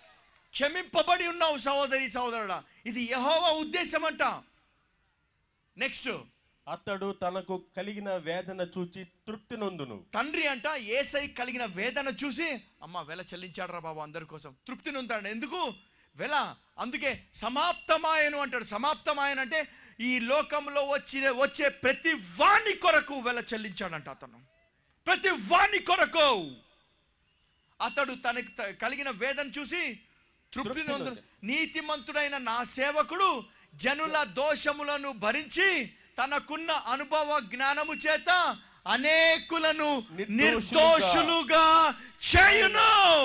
క్షమింపబడి ఉన్నావు సహోదరి సహోదరుడా ఇది యెహోవా ఉద్దేశం అంట నెక్స్ట్ అతడు తనకు కలిగిన వేదన చూచి తృప్తి నొందును తండ్రి అంట ఏసై కలిగిన వేదన చూసి అమ్మ వెల చెల్లించాడు రా బాబు అందరి కోసం తృప్తిని ఉంటాడు ఎందుకు వెల అందుకే సమాప్తమాయను అంటాడు సమాప్తమాయన అంటే ఈ లోకంలో వచ్చిన వచ్చే ప్రతి వాణి కొరకు వెల చెల్లించాడంట అతను ప్రతి వాణి కొరకు అతడు తనకు త- కలిగిన వేదన చూసి తృప్తి తృప్తి నొందును నొందెను. నీతిమంతుడైన నా సేవకుడు జనుల దోషములను భరించి తనకున్న అనుభవ జ్ఞానము చేత అనేకులను నిర్దోషులుగా నిర్దోషులుగా చేయును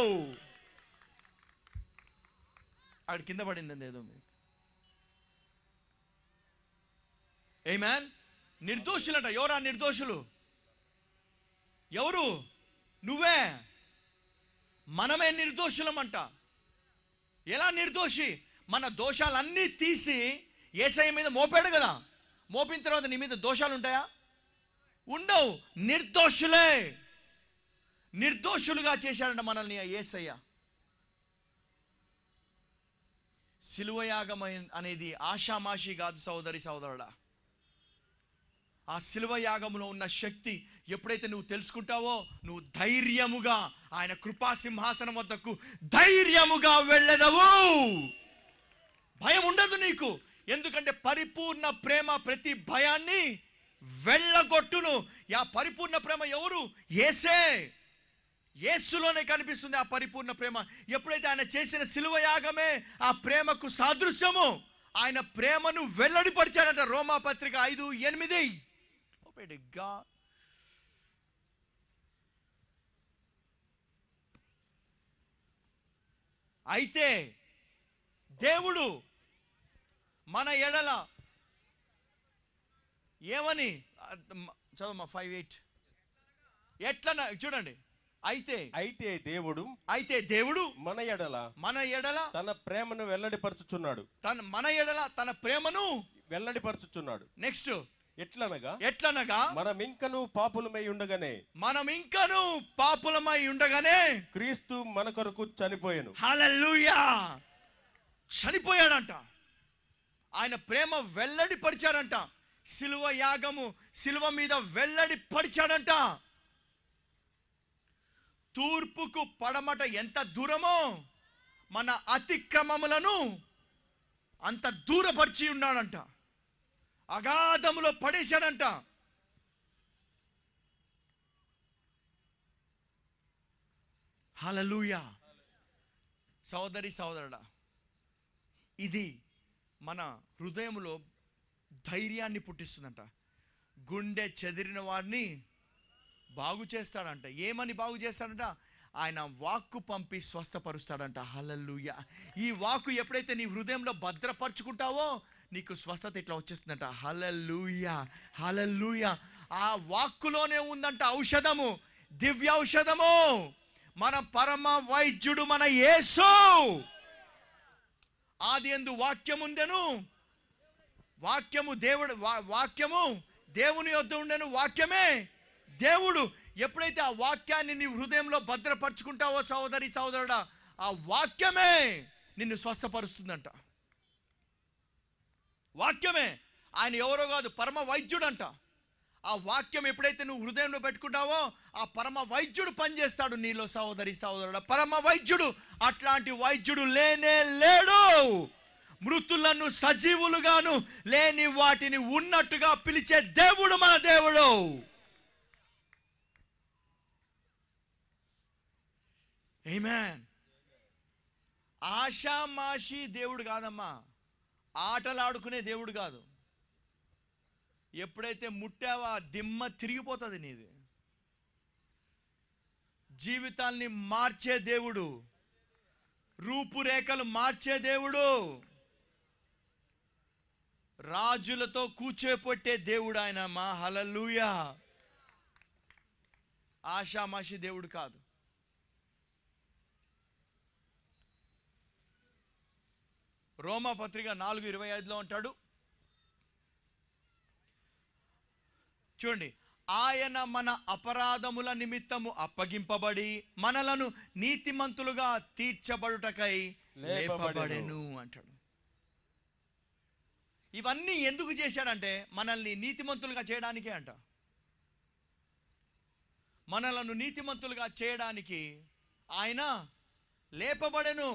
ఆడ కింద పడిందండి ఏదో మీకు ఏ మ్యాన్ నిర్దోషులంట ఎవరా నిర్దోషులు ఎవరు నువ్వే మనమే నిర్దోషులమంట ఎలా నిర్దోషి మన దోషాలన్నీ తీసి ఏసఐ మీద మోపాడు కదా మోపిన తర్వాత నీ మీద దోషాలు ఉంటాయా ఉండవు నిర్దోషులే నిర్దోషులుగా చేశాడంట మనల్ని ఆ ఏసయ్య సిలువయాగం అనేది ఆషామాషి కాదు సోదరి సోదరుడా ఆ శిలువ యాగములో ఉన్న శక్తి ఎప్పుడైతే నువ్వు తెలుసుకుంటావో నువ్వు ధైర్యముగా ఆయన కృపా సింహాసనం వద్దకు ధైర్యముగా వెళ్ళదవు భయం ఉండదు నీకు ఎందుకంటే పరిపూర్ణ ప్రేమ ప్రతి భయాన్ని వెళ్ళగొట్టును ఆ పరిపూర్ణ ప్రేమ ఎవరు ఏసే యేసులోనే కనిపిస్తుంది ఆ పరిపూర్ణ ప్రేమ ఎప్పుడైతే ఆయన చేసిన శిలువ యాగమే ఆ ప్రేమకు సాదృశ్యము ఆయన ప్రేమను వెల్లడిపరిచాడంట రోమా పత్రిక ఐదు ఎనిమిది Glory to God. అయితే దేవుడు మన ఎడల ఏమని చదవమ్మా ఫైవ్ ఎయిట్ ఎట్లా చూడండి అయితే అయితే దేవుడు అయితే దేవుడు మన ఎడల మన ఎడల తన ప్రేమను వెల్లడిపరచుచున్నాడు తన మన ఎడల తన ప్రేమను వెల్లడిపరచుచున్నాడు నెక్స్ట్ ఎట్లనగా ఎట్లనగా మనం ఇంకను పాపులమై ఉండగానే మనం ఇంకను పాపులమై ఉండగానే క్రీస్తు మన కొరకు చనిపోయాను హల్లెలూయా చనిపోయాడంట ఆయన ప్రేమ వెల్లడి పరిచాడంట సిలువ యాగము సిలువ మీద వెల్లడి పరిచాడంట తూర్పుకు పడమట ఎంత దూరమో మన అతిక్రమములను అంత దూరపరిచి ఉన్నాడంట అగాధములో పడేశాడంట హలలుయా సోదరి సోదరుడా ఇది మన హృదయంలో ధైర్యాన్ని పుట్టిస్తుందంట గుండె చెదిరిన వాడిని బాగు చేస్తాడంట ఏమని బాగు చేస్తాడంట ఆయన వాక్కు పంపి స్వస్థపరుస్తాడంట హలల్లుయ ఈ వాక్కు ఎప్పుడైతే నీ హృదయంలో భద్రపరుచుకుంటావో నీకు స్వస్థత ఇట్లా వచ్చేస్తుందంట హలల్లుయ హలల్లుయ ఆ వాక్కులోనే ఉందంట ఔషధము దివ్య ఔషధము మన పరమ వైద్యుడు మన యేసు ఆది ఎందు వాక్యముందెను వాక్యము దేవుడు వా- వాక్యము దేవుని యొద్ద ఉండెను వాక్యమే దేవుడు ఎప్పుడైతే ఆ వాక్యాన్ని నీ హృదయంలో భద్రపరుచుకుంటావో సహోదరి సహోదరుడా ఆ వాక్యమే నిన్ను స్వస్థపరుస్తుందంట వాక్యమే ఆయన ఎవరో కాదు పరమ వైద్యుడంట ఆ వాక్యం ఎప్పుడైతే నువ్వు హృదయంలో పెట్టుకుంటావో ఆ పరమ వైద్యుడు పనిచేస్తాడు నీలో సహోదరి సహోదరుడు పరమ వైద్యుడు అట్లాంటి వైద్యుడు లేనే లేడు మృతులను సజీవులుగాను లేని వాటిని ఉన్నట్టుగా పిలిచే దేవుడు మన దేవుడు ఏమేన్ ఆషామాషి దేవుడు కాదమ్మా ఆటలాడుకునే దేవుడు కాదు ఎప్పుడైతే ముట్టావో ఆ దిమ్మ తిరిగిపోతుంది నీది జీవితాల్ని మార్చే దేవుడు రూపురేఖలు మార్చే దేవుడు రాజులతో కూర్చోపెట్టే దేవుడు ఆయన మా హలలుయ ఆషామాషి దేవుడు కాదు రోమా పత్రిక నాలుగు ఇరవై ఐదులో ఉంటాడు చూడండి ఆయన మన అపరాధముల నిమిత్తము అప్పగింపబడి మనలను నీతిమంతులుగా తీర్చబడుటకై లేపబడెను. లేపబడెను అంటాడు ఇవన్నీ ఎందుకు చేశాడంటే మనల్ని నీతిమంతులుగా చేయడానికే అంట మనలను నీతిమంతులుగా చేయడానికి ఆయన లేపబడెను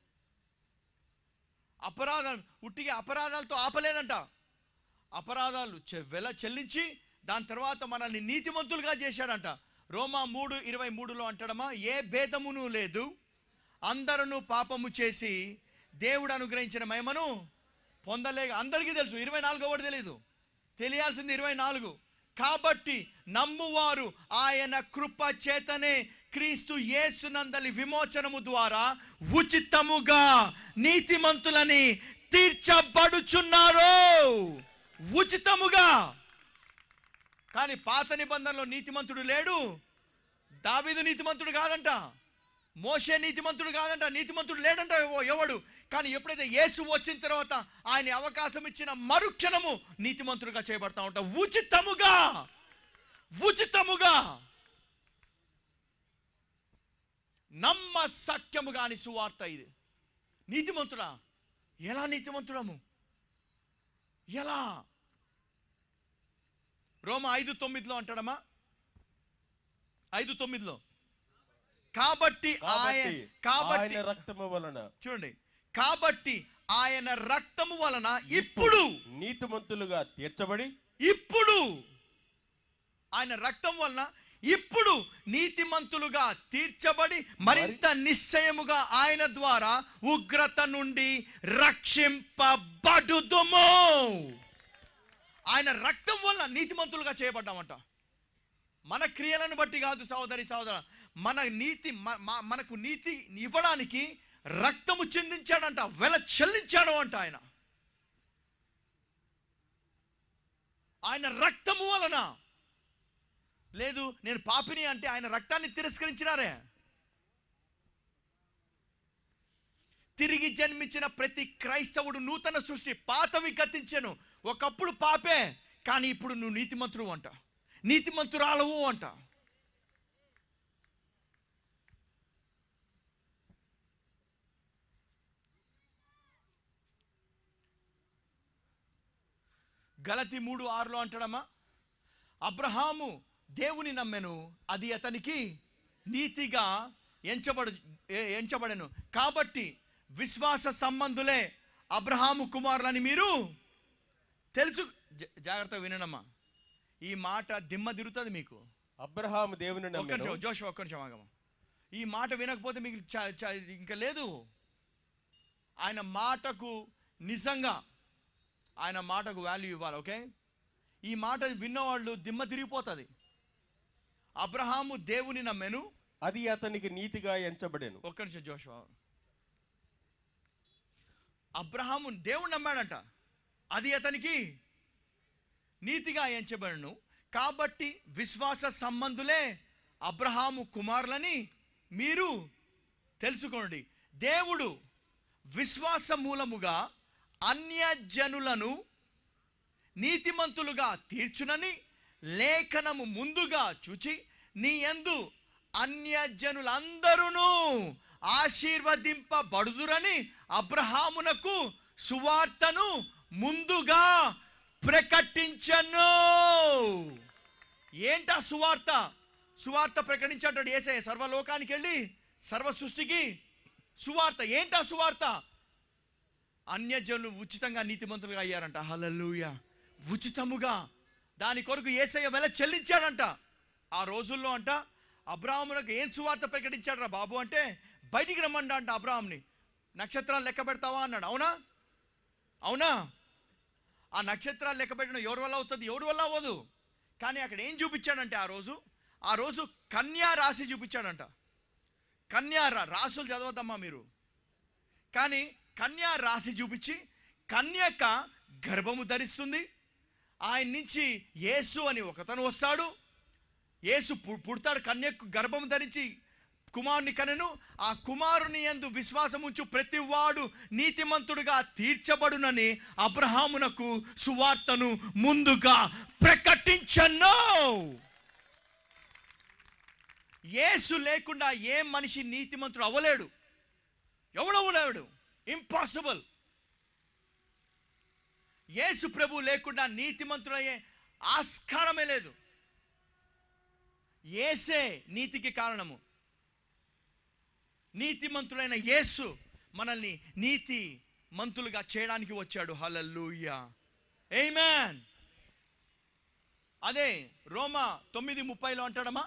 అపరాధం ఉట్టిగా అపరాధాలతో ఆపలేదంట అపరాధాలు చె- వెల చెల్లించి దాని తర్వాత మనల్ని నీతిమంతులుగా చేశాడంట రోమా మూడు ఇరవై మూడులో అంటాడమా ఏ భేదమును లేదు అందరూ పాపము చేసి దేవుడు అనుగ్రహించిన మహిమను పొందలేక అందరికీ తెలుసు ఇరవై నాలుగు ఒకటి తెలియదు తెలియాల్సింది ఇరవై నాలుగు కాబట్టి నమ్మువారు ఆయన కృప చేతనే క్రీస్తు యేసునందలి విమోచనము ద్వారా ఉచితముగా నీతిమంతులని తీర్చబడుచున్నారు ఉచితముగా కానీ పాత నిబంధనలో నీతిమంతుడు లేడు దావీదు నీతిమంతుడు కాదంట మోషే నీతిమంతుడు కాదంట నీతిమంతుడు లేడంట ఎవ- ఎవడు కానీ ఎప్పుడైతే యేసు వచ్చిన తర్వాత ఆయన అవకాశం ఇచ్చిన మరుక్షణము నీతిమంతుడుగా చేయబడతా ఉంటా ఉచితముగా ఉచితముగా నమ్మ సత్యము కాని సువార్త ఇది నీతిమంతుడా ఎలా నీతిమంతుడము ఎలా రోమ ఐదు తొమ్మిదిలో అంటాడమ్మా ఐదు తొమ్మిదిలో కాబట్టి ఆయన కాబట్టి కాబట్టి ఆయన రక్తము వలన చూడండి కాబట్టి ఆయన రక్తము వలన ఇప్పుడు నీతిమంతులుగా తీర్చబడి ఇప్పుడు ఆయన రక్తం వలన ఇప్పుడు నీతిమంతులుగా తీర్చబడి మరింత నిశ్చయముగా ఆయన ద్వారా ఉగ్రత నుండి రక్షింపబడుదుము ఆయన రక్తం వలన నీతిమంతులుగా చేయబడ్డామంట మన క్రియలను బట్టి కాదు సహోదరి సహోదర మన నీతి మ- మ- మనకు నీతి ఇవ్వడానికి రక్తము చెందించాడంట వెల చెల్లించాడు అంట ఆయన ఆయన రక్తము వలన లేదు నేను పాపిని అంటే ఆయన రక్తాన్ని తిరస్కరించినారే తిరిగి జన్మించిన ప్రతి క్రైస్తవుడు నూతన సృష్టి పాతవి గతించెను ఒకప్పుడు పాపే కానీ ఇప్పుడు నువ్వు నీతిమంతుడు అంట నీతిమంతురాలవు అంట గలతి మూడు ఆరులో అంటాడమ్మా అబ్రహాము దేవుని నమ్మెను అది అతనికి నీతిగా ఎంచబడు ఏ- ఎంచబడెను కాబట్టి విశ్వాస సంబంధులే అబ్రహాము కుమారులని మీరు తెలుసు జ- జాగ్రత్తగా విననమ్మా ఈ మాట దిమ్మ తిరుగుతుంది మీకు అబ్రహాము దేవుని ఒక్క నమ్మెను నిమిషం జోష్ ఒక్క నిమిషం ఆగమ్మా ఈ మాట వినకపోతే మీకు చ- చ- ఇంకా లేదు ఆయన మాటకు నిజంగా ఆయన మాటకు వాల్యూ ఇవ్వాలి ఓకే ఈ మాట విన్నవాళ్ళు దిమ్మ తిరిగిపోతుంది అబ్రహాము దేవుని నమ్మెను అది అతనికి నీతిగా ఎంచబడెను ఒక్క నిమిషం జోషువా అబ్రహాము దేవుడు నమ్మాడంట అది అతనికి నీతిగా ఎంచబడను కాబట్టి విశ్వాస సంబంధులే అబ్రహాము కుమారులని మీరు తెలుసుకోండి దేవుడు విశ్వాస మూలముగా అన్యజనులను నీతిమంతులుగా తీర్చునని లేఖనము ముందుగా చూచి నీ యందు అన్యజనులందరూ ఆశీర్వదింపబడుదురని అబ్రహామునకు సువార్తను ముందుగా ప్రకటించను ఏంటా సువార్త సువార్త ప్రకటించాడు ఏసే సర్వలోకానికి వెళ్ళి సర్వ సృష్టికి సువార్త ఏంటా సువార్త అన్యజనులు ఉచితంగా నీతిమంతులుగా అయ్యారంట హల్లెలూయా ఉచితముగా దాని కొరకు ఏసయ్య వెల చెల్లించాడంట ఆ రోజుల్లో అంట అబ్రాహ్మునకు ఏం సువార్త ప్రకటించాడరా బాబు అంటే బయటికి రమ్మంట అంట అబ్రాహ్ముని నక్షత్రాలు లెక్క పెడతావా అన్నాడు అవునా అవునా ఆ నక్షత్రాలు లెక్క పెట్టడం ఎవరి వల్ల అవుతుంది ఎవరి వల్ల అవ్వదు కానీ అక్కడ ఏం చూపించాడంటే ఆ రోజు ఆ రోజు కన్యా రాశి చూపించాడంట కన్యా రా రాసులు చదవద్దమ్మా మీరు కానీ కన్యా రాశి చూపించి కన్యక గర్భము ధరిస్తుంది ఆయన నుంచి యేసు అని ఒకతను వస్తాడు యేసు పు- పుడతాడు కన్యకు గర్భం ధరించి కుమారుని కనెను ఆ కుమారుని యందు విశ్వాసం ఉంచు ప్రతివాడు నీతిమంతుడుగా తీర్చబడునని అబ్రహామునకు సువార్తను ముందుగా ప్రకటించను యేసు లేకుండా ఏ మనిషి నీతిమంతుడు అవ్వలేడు ఎవడవ్వలేడు ఇంపాసిబుల్ యేసు ప్రభు లేకుండా నీతిమంతుడయ్యే ఆస్కారమే లేదు ఏసే నీతికి కారణము నీతిమంతుడైన యేసు మనల్ని నీతి మంతులుగా చేయడానికి వచ్చాడు హల్లెలూయా ఆమేన్ అదే రోమా తొమ్మిది ముప్పైలో అంటాడమ్మా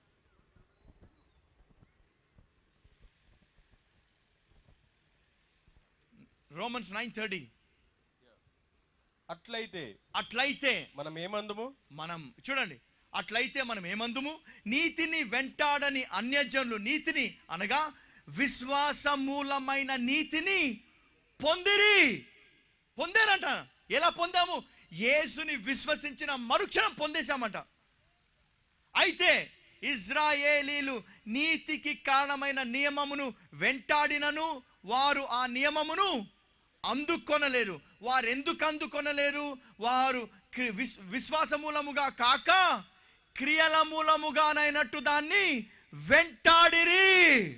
రోమన్స్ నైన్ థర్టీ అట్లయితే అట్లయితే మనం ఏమందుము మనం చూడండి అట్లయితే మనం ఏమందుము నీతిని వెంటాడని అన్యజనులు నీతిని అనగా విశ్వాసమూలమైన నీతిని పొందిరి పొందారంట ఎలా పొందాము యేసుని విశ్వసించిన మరుక్షణం పొందేశామంట అయితే ఇజ్రాయేలీలు నీతికి కారణమైన నియమమును వెంటాడినను వారు ఆ నియమమును అందుకొనలేరు వారు ఎందుకు అందుకొనలేరు వారు క్రి- విస్- విశ్వాస మూలముగా కాక క్రియల మూలముగానైనట్టు దాన్ని వెంటాడిరి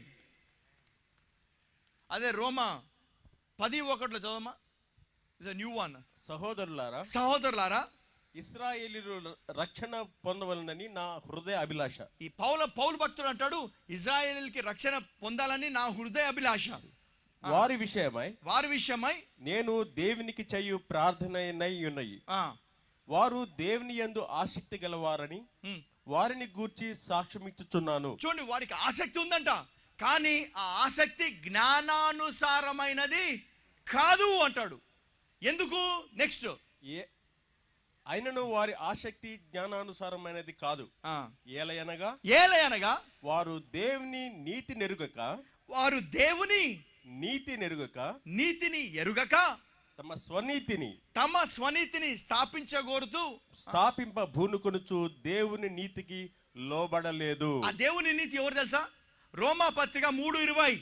అదే రోమా పది ఒకటిలో చదవమా ఇస్ న్యూ వన్ సహోదరులారా సహోదరులారా ఇస్రాయేలీలు రక్షణ పొందవలనని నా హృదయ అభిలాష ఈ పౌల పౌలు భక్తుడు అంటాడు ఇజ్రాయేల్కి రక్షణ పొందాలని నా హృదయ అభిలాష వారి విషయమై వారి విషయమై నేను దేవునికి చేయు ప్రార్థనై ఉన్నాయి ఆ, వారు దేవుని యందు ఆసక్తి గలవారని ఉమ్. వారిని గూర్చి సాక్ష్యమిచ్చుచున్నాను చూడండి వారికి ఆసక్తి ఉందంట కానీ ఆ ఆసక్తి జ్ఞానానుసారమైనది కాదు అంటాడు ఎందుకు నెక్స్ట్ ఏ అయినను వారి ఆసక్తి జ్ఞానానుసారమైనది కాదు ఏలయనగా ఏలయనగా వారు దేవుని నీతి నెరుగక వారు దేవుని నీతి నెరుగక నీతిని ఎరుగక తమ స్వనీతిని తమ స్వనీతిని స్థాపించగోరుతూ స్థాపింప భూనుకొనుచు దేవుని నీతికి లోబడలేదు ఆ దేవుని నీతి ఎవరు తెలుసా రోమా పత్రిక మూడు ఇరవై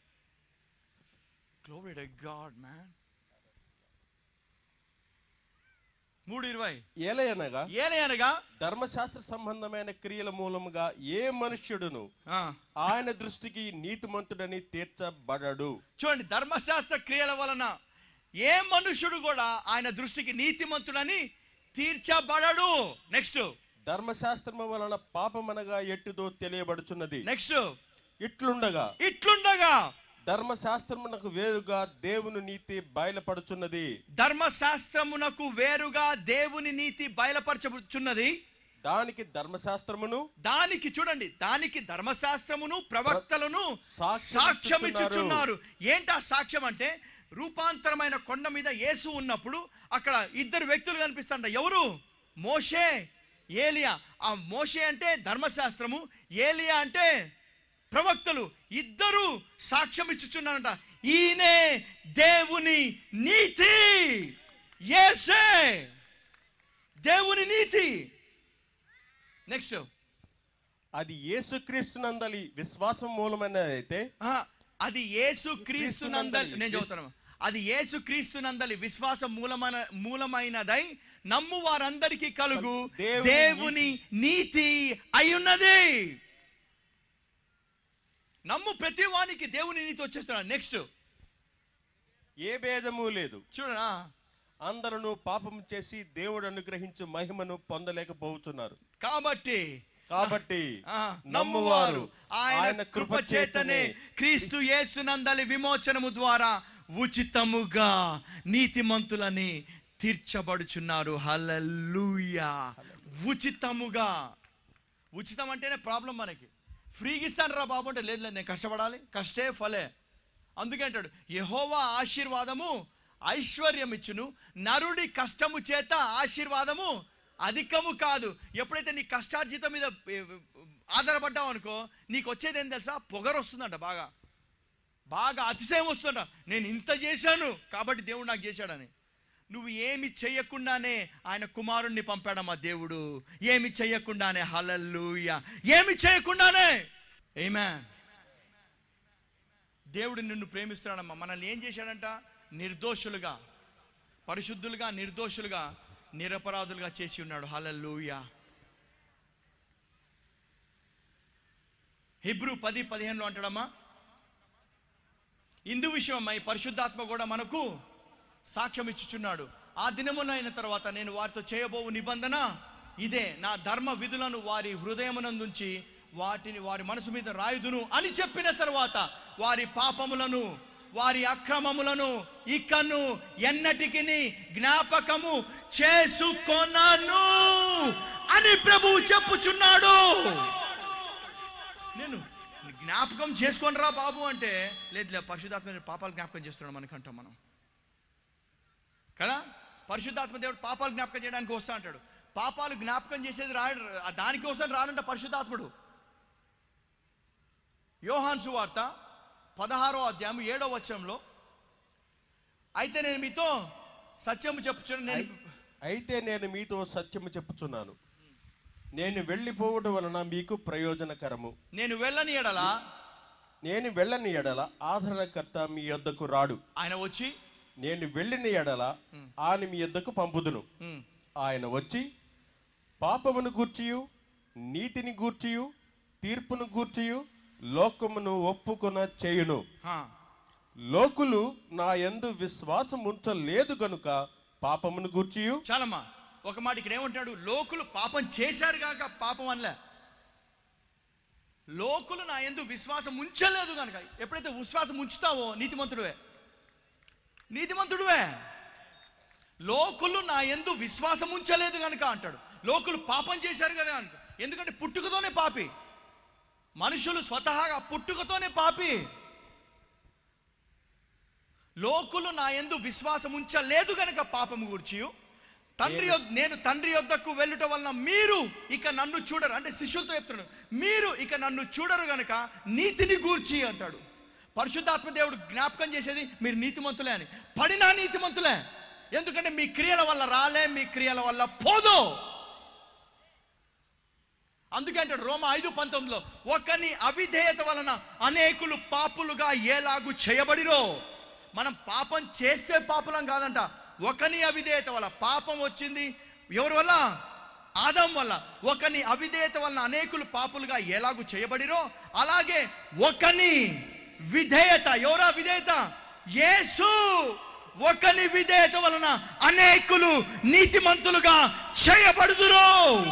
Glory to God, man. మూడు ఇరవై ఏలయనగా ఏలయనగా ధర్మశాస్త్ర సంబంధమైన క్రియల మూలముగా ఏ మనుష్యుడును ఆ, ఆయన దృష్టికి నీతిమంతుడని తీర్చబడడు చూడండి ధర్మశాస్త్ర క్రియల వలన ఏ మనుషుడు కూడా ఆయన దృష్టికి నీతిమంతుడని తీర్చబడడు నెక్స్ట్ ధర్మశాస్త్రము వలన పాపమనగా ఎట్టుదో తెలియబడుచున్నది నెక్స్ట్ ఇట్లుండగా ఇట్లుండగా ధర్మశాస్త్రమునకు వేరుగా దేవుని నీతి బయలుపడుచున్నది ధర్మశాస్త్రమునకు వేరుగా దేవుని నీతి బయలుపరచబడుచున్నది దానికి ధర్మశాస్త్రమును దానికి చూడండి దానికి ధర్మశాస్త్రమును ప్రవక్తలను సాక్ష్యం సాక్ష్యం ఇచ్చుచున్నారు. ఇచ్చుచున్నారు ఏంటా సాక్ష్యం అంటే రూపాంతరమైన కొండ మీద యేసు ఉన్నప్పుడు అక్కడ ఇద్దరు వ్యక్తులు కనిపిస్తారంట ఎవరు మోషే ఏలియా ఆ మోషే అంటే ధర్మశాస్త్రము ఏలియా అంటే ప్రవక్తలు ఇద్దరు సాక్ష్యం ఇచ్చుచున్నారంట ఈయనే దేవుని నీతి యేసే దేవుని నీతి నెక్స్ట్ అది యేసుక్రీస్తునందలి విశ్వాసం మూలమైనదైతే ఆ, అది యేసు క్రీస్తు నందలి నేను చదువుతాను అది యేసు క్రీస్తు నందలి విశ్వాస మూలమైన మూలమైనదై నమ్ము వారందరికీ కలుగు దేవుని దేవుని నీతి అయ్యున్నది నమ్ము ప్రతి వానికి దేవుని నీతి వచ్చేస్తున్నాడు నెక్స్ట్ ఏ భేదము లేదు చూడనా అందరూ పాపం చేసి దేవుడు అనుగ్రహించు మహిమను పొందలేకపోతున్నారు కాబట్టి కాబట్టి ఆ, నమ్మువారు ఆయన కృప చేతనే క్రీస్తు యేసునందలి విమోచనము ద్వారా ఉచితముగా నీతిమంతులని తీర్చబడుచున్నారు హల్లెలూయా ఉచితముగా ఉచితం అంటేనే ప్రాబ్లం మనకి ఫ్రీగా ఇస్తాను రా బాబు అంటే లేదు లేదు నేను కష్టపడాలి కష్టే ఫలే అందుకే అంటాడు యహోవా ఆశీర్వాదము ఐశ్వర్యం ఇచ్చును నరుడి కష్టము చేత ఆశీర్వాదము అధికము కాదు ఎప్పుడైతే నీ కష్టార్జితం మీద ఏ, ఆధారపడ్డావు అనుకో నీకు వచ్చేది ఏం తెలుసా పొగరు వస్తుందంట బాగా బాగా అతిశయం వస్తుంట నేను ఇంత చేశాను కాబట్టి దేవుడు నాకు చేశాడని నువ్వు ఏమి చెయ్యకుండానే ఆయన కుమారుణ్ణి పంపాడమ్మా దేవుడు ఏమి చెయ్యకుండానే హలల్లుయ ఏమి చేయకుండానే ఏమే దేవుడు నిన్ను ప్రేమిస్తున్నాడమ్మా మనల్ని ఏం చేశాడంట నిర్దోషులుగా పరిశుద్ధులుగా నిర్దోషులుగా నిరపరాధులుగా చేసి ఉన్నాడు హలల్లుయ హిబ్రూ పది పదిహేనులో అంటాడమ్మా ఇందు విషయమై పరిశుద్ధాత్మ కూడా మనకు సాక్ష్యం ఇచ్చుచున్నాడు ఆ దినమున అయిన తర్వాత నేను వారితో చేయబోవు నిబంధన ఇదే నా ధర్మ విధులను వారి హృదయమునందుంచి వాటిని వారి మనసు మీద రాయుదును అని చెప్పిన తర్వాత వారి పాపములను వారి అక్రమములను ఇకను ఎన్నటికి జ్ఞాపకము చేసుకొనను అని ప్రభువు చెప్పుచున్నాడు నేను జ్ఞాపకం చేసుకొని రా బాబు అంటే లేదు లేదు పరిశుద్ధాత్మ దేవుడు పాపాలు జ్ఞాపకం చేస్తున్నాడు మనకంటాం మనం కదా పరిశుద్ధాత్మ దేవుడు పాపాలు జ్ఞాపకం చేయడానికి వస్తా అంటాడు పాపాలు జ్ఞాపకం చేసేది రాడు దానికోసం రాడంట పరిశుద్ధాత్ముడు యోహాన్ సువార్త పదహారో అధ్యాయం ఏడో వచనంలో అయితే నేను మీతో సత్యము చెప్పుచున్నాను నేను అయితే నేను మీతో సత్యము చెప్పుచున్నాను నేను వెళ్ళిపోవడం వలన మీకు ప్రయోజనకరము నేను వెళ్ళని ఎడలా నేను వెళ్ళని ఎడల ఆదరణకర్త మీ యొద్దకు రాడు ఆయన వచ్చి నేను వెళ్ళిన ఎడల ఆయన మీ యొద్దకు పంపుదును "ఉమ్, ఆయన వచ్చి పాపమును గూర్చియు నీతిని గూర్చియు తీర్పును గూర్చియు లోకమును ఒప్పుకొన చేయును హా, లోకులు నా యందు విశ్వాసం ఉంచలేదు గనుక పాపమును గూర్చియు చాలమ్మా ఒక మాట ఇక్కడ ఏమంటాడు లోకులు పాపం చేశారు కాక పాపం అనలే లోకులు నా ఎందు విశ్వాసం ఉంచలేదు కనుక ఎప్పుడైతే విశ్వాసం ఉంచుతావో నీతిమంతుడువే నీతిమంతుడువే లోకులు నా ఎందు విశ్వాసం ఉంచలేదు కనుక అంటాడు లోకులు పాపం చేశారు కదా అనుకో ఎందుకంటే పుట్టుకతోనే పాపి మనుషులు స్వతహాగా పుట్టుకతోనే పాపి లోకులు నా ఎందు విశ్వాసం ఉంచలేదు గనక పాపము గూర్చి తండ్రి యొద్- నేను తండ్రి యొద్దకు వెళ్ళుట వలన మీరు ఇక నన్ను చూడరు అంటే శిష్యులతో చెప్తున్నాడు మీరు ఇక నన్ను చూడరు గనక నీతిని గూర్చి అంటాడు పరిశుద్ధాత్మ దేవుడు జ్ఞాపకం చేసేది మీరు నీతిమంతులే అని పడినా నీతిమంతులే ఎందుకంటే మీ క్రియల వల్ల రాలే మీ క్రియల వల్ల పోదు అందుకే అంటాడు రోమ ఐదు పంతొమ్మిదిలో ఒకని అవిధేయత వలన అనేకులు పాపులుగా ఏలాగు చేయబడిరో మనం పాపం చేస్తే పాపులం కాదంట ఒకని అవిధేయత వల్ల పాపం వచ్చింది ఎవరి వల్ల ఆదం వల్ల ఒకని అవిధేయత వలన అనేకులు పాపులుగా ఎలాగు చేయబడిరో అలాగే ఒకని విధేయత ఎవరా విధేయత యేసు ఒకని విధేయత వలన అనేకులు నీతిమంతులుగా చేయబడుదురు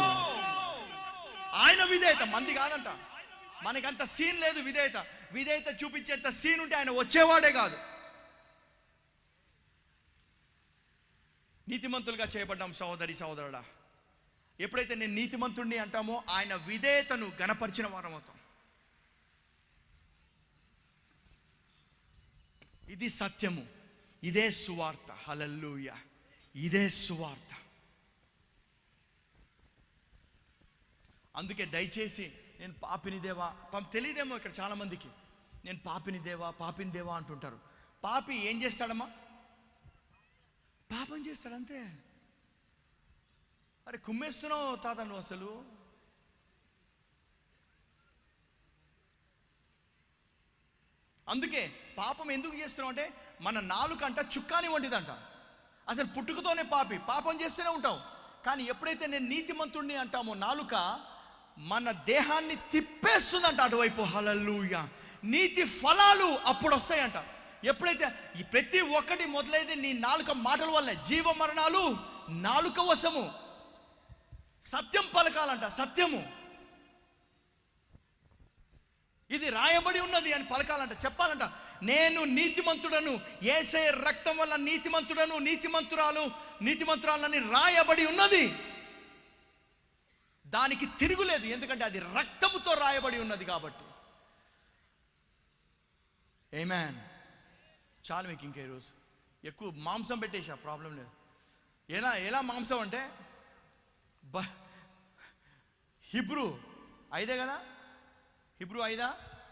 ఆయన విధేయత మంది కాదంట మనకంత సీన్ లేదు విధేయత విధేయత చూపించేంత సీన్ ఉంటే ఆయన వచ్చేవాడే కాదు నీతిమంతులుగా చేయబడ్డాం సహోదరి సహోదరుడా ఎప్పుడైతే నేను నీతిమంతుడిని అంటామో ఆయన విధేయతను గణపరిచిన వారం అవుతాం ఇది సత్యము ఇదే సువార్త హలల్లుయ ఇదే సువార్త అందుకే దయచేసి నేను పాపిని దేవా పాపం తెలియదేమో ఇక్కడ చాలా మందికి నేను పాపిని దేవా పాపిని దేవా అంటుంటారు పాపి ఏం చేస్తాడమ్మా పాపం చేస్తాడు అంతే అరే కుమ్మేస్తున్నావు తాత నువ్వు అసలు అందుకే పాపం ఎందుకు చేస్తున్నావు అంటే మన నాలుకంట చుక్కాని వంటిదంట అసలు పుట్టుకతోనే పాపి పాపం చేస్తూనే ఉంటావు కానీ ఎప్పుడైతే నేను నీతిమంతుడిని అంటామో నాలుక మన దేహాన్ని తిప్పేస్తుందంట అటువైపు హలలుయ నీతి ఫలాలు అప్పుడు వస్తాయంట ఎప్పుడైతే ఈ ప్రతి ఒక్కటి మొదలైతే నీ నాలుక మాటల వల్లే జీవ మరణాలు నాలుక వశము సత్యం పలకాలంట సత్యము ఇది రాయబడి ఉన్నది అని పలకాలంట చెప్పాలంట నేను నీతిమంతుడను ఏసే రక్తం వల్ల నీతిమంతుడను నీతిమంతురాలు నీతిమంతురాలని రాయబడి ఉన్నది దానికి తిరుగులేదు ఎందుకంటే అది రక్తముతో రాయబడి ఉన్నది కాబట్టి ఏమేన్ చాలు మీకు ఇంకే రోజు ఎక్కువ మాంసం పెట్టేసా ప్రాబ్లం లేదు ఎలా ఎలా మాంసం అంటే బ హిబ్రూ ఐదే కదా హిబ్రూ ఐదా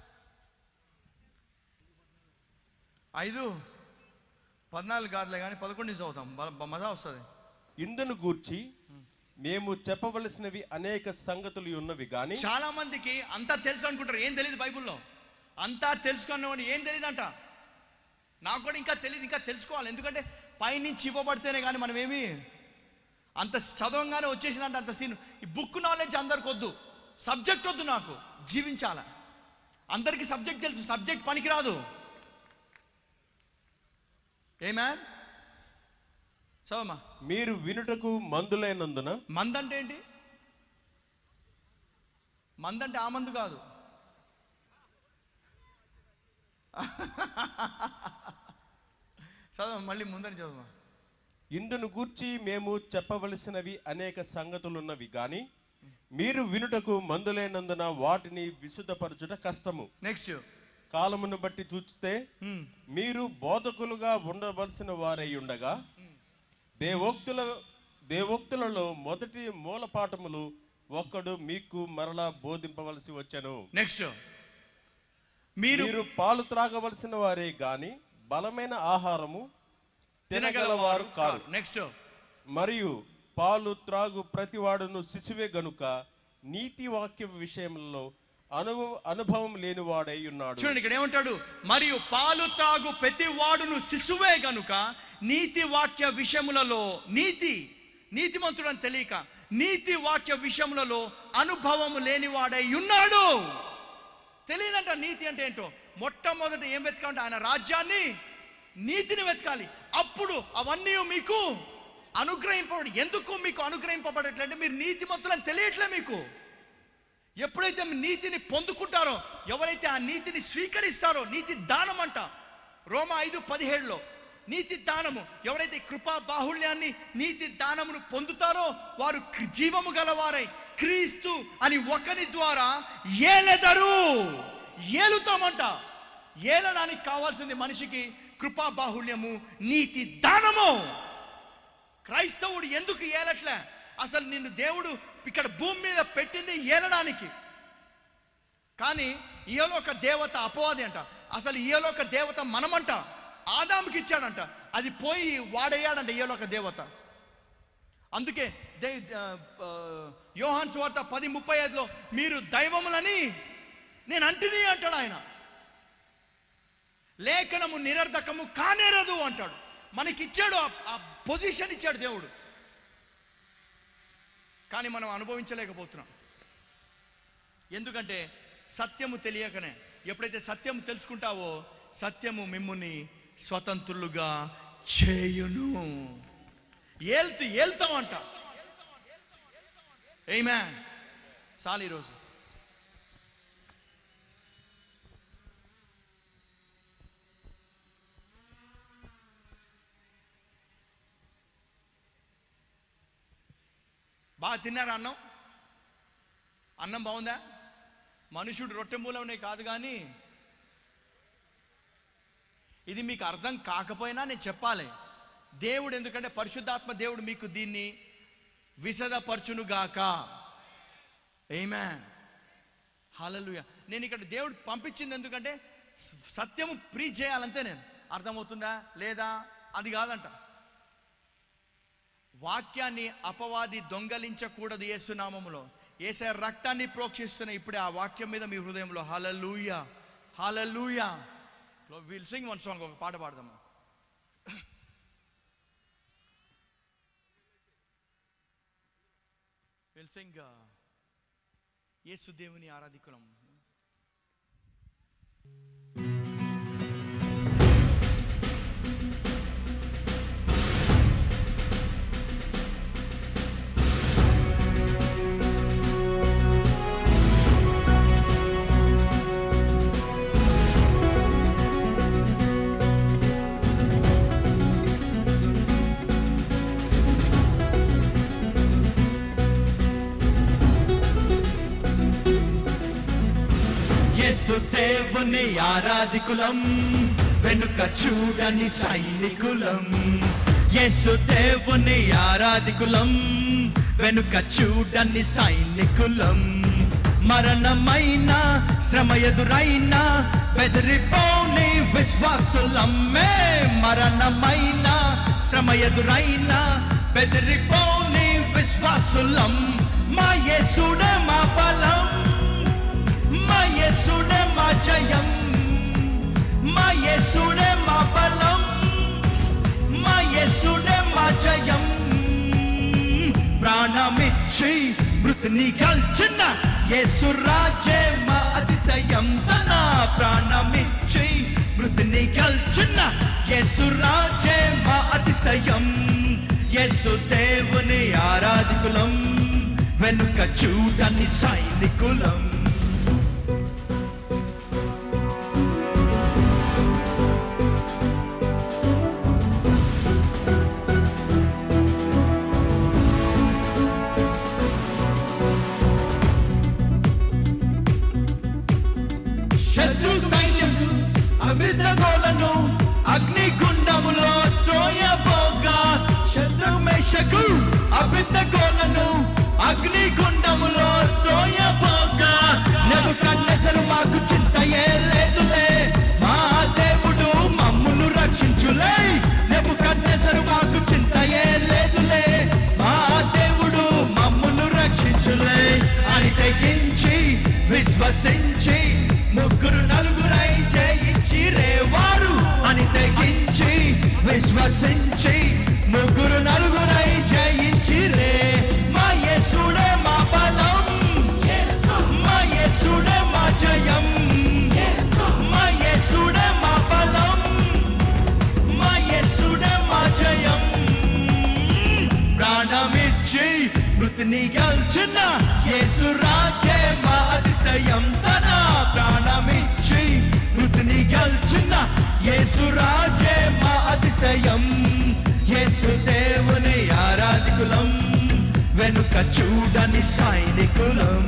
ఐదు పద్నాలుగు కాదులే కానీ పదకొండు నుంచి చదువుతాం బ- బ- మజా వస్తుంది ఇందును గూర్చి మేము చెప్పవలసినవి అనేక సంగతులు ఉన్నవి గాని చాలా మందికి అంతా తెలుసు అనుకుంటారు ఏం తెలియదు బైబిల్లో అంతా తెలుసుకున్నవాడు ఏం తెలియదు అంట నాకు కూడా ఇంకా తెలియదు ఇంకా తెలుసుకోవాలి ఎందుకంటే పైనుంచి ఇవ్వబడితేనే కానీ మనం ఏమి అంత చదవంగానే వచ్చేసిందంటే అంత సీన్ ఈ బుక్ నాలెడ్జ్ అందరికి వద్దు సబ్జెక్ట్ వద్దు నాకు జీవించాల అందరికీ సబ్జెక్ట్ తెలుసు సబ్జెక్ట్ పనికిరాదు ఏమా చదవమ్మా మీరు వినుటకు మందులైనందున మంద అంటే ఏంటి మంద అంటే ఆ మందు కాదు చదవ మళ్ళీ ముందని చదవమ్మా ఇందును గూర్చి మేము చెప్పవలసినవి అనేక సంగతులున్నవి గాని మీరు వినుటకు మందులైనందున వాటిని విశుద్ధపరచుట కష్టము నెక్స్ట్ కాలమును బట్టి చూస్తే మీరు బోధకులుగా ఉండవలసిన వారై ఉండగా దేవోక్తుల దేవోక్తులలో మొదటి మూలపాఠములు ఒక్కడు మీకు మరలా బోధింపవలసి వచ్చెను నెక్స్ట్ మీరు మీరు పాలు త్రాగవలసిన వారే గాని బలమైన ఆహారము తినగలవారు కారు నెక్స్ట్ మరియు పాలు త్రాగు ప్రతివాడును శిశువే గనుక నీతి వాక్య విషయంలో అనుభవ అనుభవం లేనివాడై ఉన్నాడు చూడండి ఇక్కడ ఏమంటాడు మరియు పాలు తాగు ప్రతి వాడును శిశువే గనుక నీతి వాక్య విషయములలో నీతి నీతిమంతుడు అని తెలియక నీతి వాక్య విషయములలో అనుభవము లేనివాడై ఉన్నాడు తెలియదంట నీతి అంటే ఏంటో మొట్టమొదట ఏం వెతకాలంటే ఆయన రాజ్యాన్ని నీతిని వెతకాలి అప్పుడు అవన్నీ మీకు అనుగ్రహింపబడి ఎందుకు మీకు అనుగ్రహింపబడట్లంటే మీరు నీతిమంతులని తెలియట్లే మీకు ఎప్పుడైతే మీ నీతిని పొందుకుంటారో ఎవరైతే ఆ నీతిని స్వీకరిస్తారో నీతి దానం అంట రోమ ఐదు పదిహేడులో నీతి దానము ఎవరైతే కృపా బాహుళ్యాన్ని నీతి దానమును పొందుతారో వారు క్రి- జీవము గలవారై క్రీస్తు అని ఒకని ద్వారా ఏలెదరు ఏలుతామంట ఏలడానికి కావాల్సింది మనిషికి కృపా బాహుళ్యము నీతి దానము క్రైస్తవుడు ఎందుకు ఏలట్లే అసలు నిన్ను దేవుడు ఇక్కడ భూమి మీద పెట్టింది ఏలడానికి కానీ ఈయలోక దేవత అపవాది అంట అసలు ఈయలోక దేవత మనమంట ఆదాముకి ఇచ్చాడంట అది పోయి వాడయ్యాడంట ఈయలోక దేవత అందుకే దే ఆ, ఆ, యోహాన్ సువార్త పది ముప్పై ఐదులో మీరు దైవములని నేను అంటిని అంటాడు ఆయన లేఖనము నిరర్ధకము కానేరదు అంటాడు మనకిచ్చాడు ఆ- ఆ పొజిషన్ ఇచ్చాడు దేవుడు కానీ మనం అనుభవించలేకపోతున్నాం ఎందుకంటే సత్యము తెలియకనే ఎప్పుడైతే సత్యము తెలుసుకుంటావో సత్యము మిమ్ముని స్వతంత్రులుగా చేయును ఏల్తూ ఏల్తామంట ఏమే చాలు ఈరోజు బాగా తిన్నారా అన్నం అన్నం బాగుందా మనుషుడు రొట్టె మూలమనే కాదు కానీ ఇది మీకు అర్థం కాకపోయినా నేను చెప్పాలి దేవుడు ఎందుకంటే పరిశుద్ధాత్మ దేవుడు మీకు దీన్ని విశదపరచునుగాక ఏమాన్ హల్లెలూయా నేను ఇక్కడ దేవుడు పంపించింది ఎందుకంటే స- సత్యము ప్రీ చేయాలంతే నేను అర్థమవుతుందా లేదా అది కాదంట వాక్యాన్ని అపవాది దొంగలించకూడదు యేసునామములో ఏసే రక్తాన్ని ప్రోక్షిస్తున్న ఇప్పుడే ఆ వాక్యం మీద మీ హృదయంలో hallelujah hallelujah will sing one song ఒక పాట పాడదాము విల్ సింగ్ యేసు దేవుని ఆరాధికులం యేసు దేవుని ఆరాధికులం వెనుక చూడని సైనికులం యేసు దేవుని ఆరాధికులం వెనుక చూడని సైనికులం మరణమైన శ్రమ ఎదురైనా బెదిరిపోని విశ్వాసులమ్మే మరణమైన శ్రమ ఎదురైనా బెదిరిపోని విశ్వాసులం మా యేసుడే మా బలం మా యేసుడే మా జయం మా యేసుడే మా బలం మా యేసుడే మా జయం ప్రాణమిచ్చి మృతిని గల్చిన యేసు రాజే మా అతిశయం తన ప్రాణమిచ్చి మృతిని గల్చిన యేసు రాజే మా అతిశయం యేసు దేవుని ఆరాధికులం వెనుక చూడని సైనికులం శత్రు సైన్యం అవిధగోలను అగ్నిగుండములో త్రోయబోగా శత్రు మేషకు అవిధగోలను అగ్నిగుండములో త్రోయబోగా నెబుకన్నెసరు మాకు చింతయే లేదులే మా దేవుడు మమ్మును రక్షించులే నెబుకన్నెసరు మాకు చింతయే లేదులే మా దేవుడు మమ్మును రక్షించులే అని తెగించి విశ్వసించి ముగ్గురు నలుగురై జయించి రేవారు అని తెగించి విశ్వసించి ముగ్గురు నలుగురై జయించి రే మా యేసుడే మా బలం మా యేసుడే మా జయం మా యేసుడే మా బలం మా యేసుడే మా జయం ప్రాణమిచ్చి మృతిని గెల్చిన యేసు రాజే మా అతిశయం తన ప్రాణమిచ్చి మృతిని గెల్చిన యేసు రాజే మా అతిశయం యేసు దేవుని ఆరాధికులం వెనుక చూడని సైనికులం